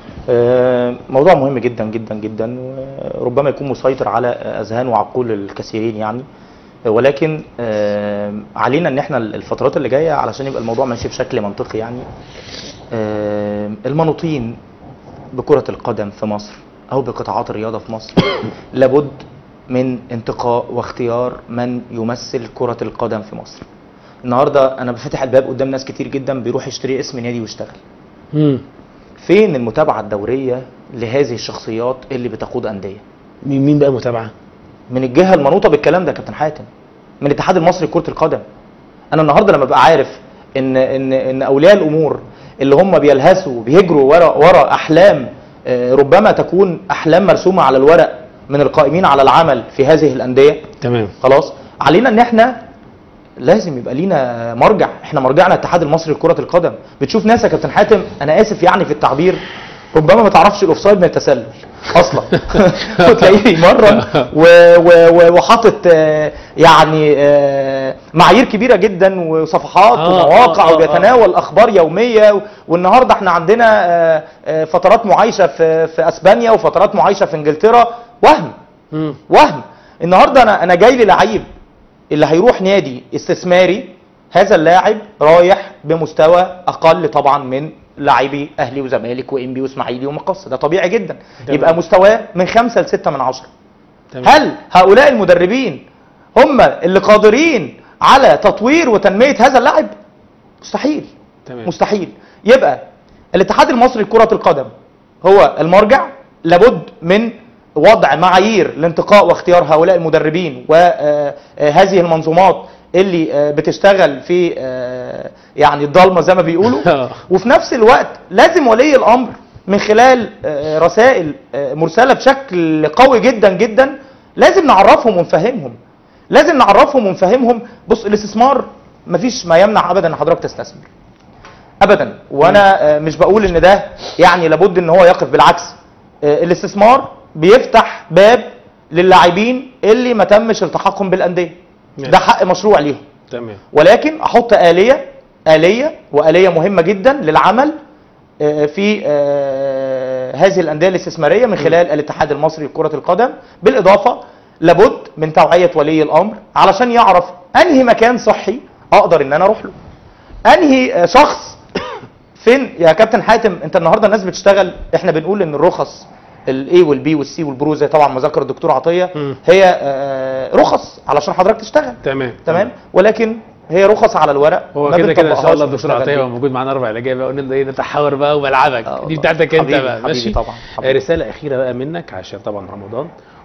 آه، موضوع مهم جدا جدا جدا وربما يكون مسيطر على اذهان وعقول الكثيرين يعني ولكن آه، علينا ان احنا الفترات اللي جايه علشان يبقى الموضوع ماشي بشكل منطقي يعني آه، المنوطين بكره القدم في مصر او بقطاعات الرياضه في مصر لابد من انتقاء واختيار من يمثل كره القدم في مصر النهارده انا بفتح الباب قدام ناس كتير جدا بيروح يشتري اسم نادي ويشتغل امم فين المتابعه الدوريه لهذه الشخصيات اللي بتقود انديه مين مين بقى متابعه من الجهه المنوطه بالكلام ده يا كابتن حاتم من الاتحاد المصري لكره القدم انا النهارده لما ابقى عارف ان ان ان اولياء الامور اللي هم بيلهثوا بيجروا ورا ورا احلام آه، ربما تكون احلام مرسومه على الورق من القائمين على العمل في هذه الانديه تمام خلاص علينا ان احنا لازم يبقى لينا مرجع احنا مرجعنا الاتحاد المصري لكره القدم بتشوف ناس يا كابتن حاتم انا اسف يعني في التعبير ربما ما تعرفش الاوفسايد من التسلل اصلا وتلاقيه بيمرن و- و- و- وحاطط آه، يعني آه، معايير كبيره جدا وصفحات آه، ومواقع آه، آه، وبيتناول اخبار يوميه و- والنهارده احنا عندنا آه، آه، فترات معايشه في في اسبانيا وفترات معايشه في انجلترا وهم امم وهم النهارده انا انا جاي لي لعيب اللي هيروح نادي استثماري هذا اللاعب رايح بمستوى اقل طبعا من لاعبي اهلي وزمالك وانبي واسماعيلي ومقص ده طبيعي جدا تمام. يبقى مستواه من خمسة لستة من عشرة تمام هل هؤلاء المدربين هم اللي قادرين على تطوير وتنمية هذا اللاعب مستحيل تمام مستحيل يبقى الاتحاد المصري لكرة القدم هو المرجع لابد من وضع معايير لانتقاء واختيار هؤلاء المدربين وهذه المنظومات اللي آه، بتشتغل في آه، يعني الضلمه زي ما بيقولوا وفي نفس الوقت لازم ولي الامر من خلال آه، رسائل آه، مرسله بشكل قوي جدا جدا لازم نعرفهم ونفهمهم لازم نعرفهم ونفهمهم بص الاستثمار مفيش ما يمنع ابدا ان حضرتك تستثمر ابدا وانا آه، مش بقول ان ده يعني لابد ان هو يقف بالعكس آه، الاستثمار بيفتح باب للاعبين اللي ما تمش التحقهم بالانديه ماشي. ده حق مشروع ليهم تمام ولكن احط آلية آلية وآلية مهمة جدا للعمل آه، في آه، هذه الأندية الاستثمارية من خلال الاتحاد المصري لكرة القدم بالإضافة لابد من توعية ولي الأمر علشان يعرف أنهي مكان صحي أقدر إن أنا أروح له أنهي آه، شخص فين يا كابتن حاتم انت النهارده الناس بتشتغل احنا بنقول ان الرخص الاي والبي والسي والبرو زي طبعا ما ذكر الدكتور عطيه مم. هي آه، رخص علشان حضرتك تشتغل تمام تمام ولكن هي رخص على الورق هو ما كده كده ان شاء بنطبقهاش الله الدكتور ونشتغل عطيه بيها. هو موجود معانا اربع الاجابه بقى ونبدا ايه نتحاور بقى وملعبك آه دي والله. بتاعتك انت حبيبي- بقى حبيبي ماشي طبعا، حبيبي. آه، رساله اخيره بقى منك عشان طبعا رمضان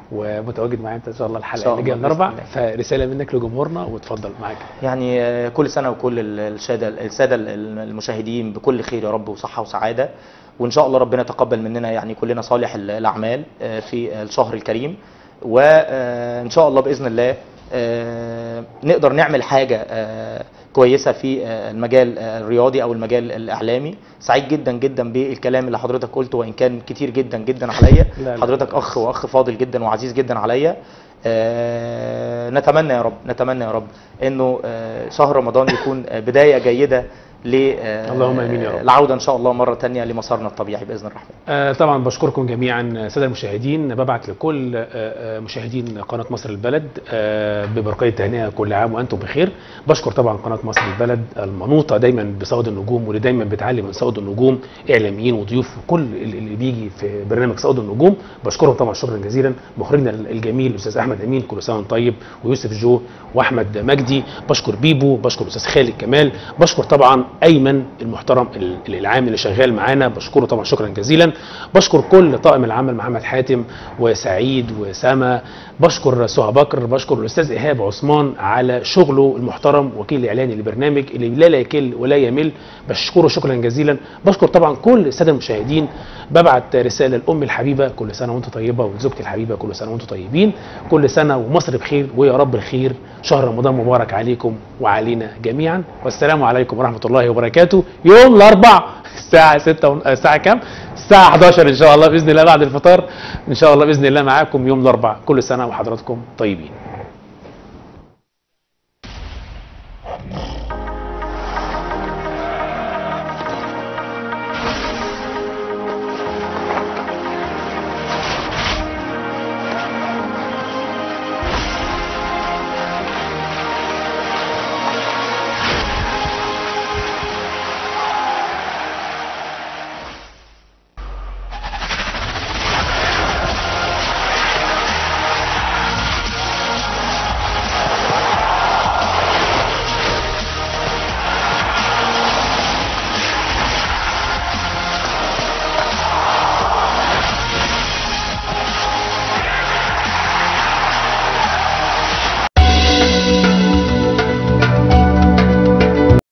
ومتواجد معايا انت ان شاء الله إن الحلقه شاء اللي جايه الله الاربع بإذن فرساله منك لجمهورنا وتفضل معاك يعني آه، كل سنه وكل ال- الساده الساده المشاهدين بكل خير يا رب وصحه وسعاده وان شاء الله ربنا يتقبل مننا يعني كلنا صالح ال- الاعمال آه، في الشهر الكريم وان شاء الله باذن الله آه، نقدر نعمل حاجه آه، كويسه في آه، المجال آه، الرياضي او المجال الاعلامي سعيد جدا جدا بالكلام اللي حضرتك قلته وان كان كتير جدا جدا عليا لا لا. حضرتك اخ واخ فاضل جدا وعزيز جدا عليا آه، نتمنى يا رب نتمنى يا رب انه آه، شهر رمضان يكون آه، بدايه جيده ل آه، اللهم آمين يا رب. العوده ان شاء الله مره تانية لمسارنا الطبيعي باذن الرحمن آه، طبعا بشكركم جميعا ساده المشاهدين ببعت لكل آه، آه، مشاهدين قناه مصر البلد آه، ببرقيه تهنئه كل عام وانتم بخير بشكر طبعا قناه مصر البلد المنوطه دايما بصوت النجوم واللي دايما بتعلم من صوت النجوم اعلاميين وضيوف وكل اللي بيجي في برنامج صوت النجوم بشكرهم طبعا شكرا جزيلا مخرجنا الجميل الاستاذ احمد امين كل سنه وانت طيب ويوسف جو واحمد مجدي بشكر بيبو بشكر الاستاذ خالد كمال بشكر طبعا ايمن المحترم ال- الاعلامي اللي شغال معانا بشكره طبعا شكرا جزيلا بشكر كل طاقم العمل محمد حاتم وسعيد وسما بشكر سهى بكر بشكر الاستاذ ايهاب عثمان على شغله المحترم وكيل الاعلاني للبرنامج اللي لا لا يكل ولا يمل بشكره شكرا جزيلا بشكر طبعا كل الساده المشاهدين ببعت رساله لامي الحبيبه كل سنه وانتم طيبه ولزوجتي الحبيبه كل سنه وانتم طيبين كل سنه ومصر بخير ويا رب الخير شهر رمضان مبارك عليكم وعلينا جميعا والسلام عليكم ورحمه الله وبركاته يوم الاربع الساعه 6 ون... الساعه كام الساعه 11 ان شاء الله باذن الله بعد الفطار ان شاء الله باذن الله معاكم يوم الاربع كل سنه وحضراتكم طيبين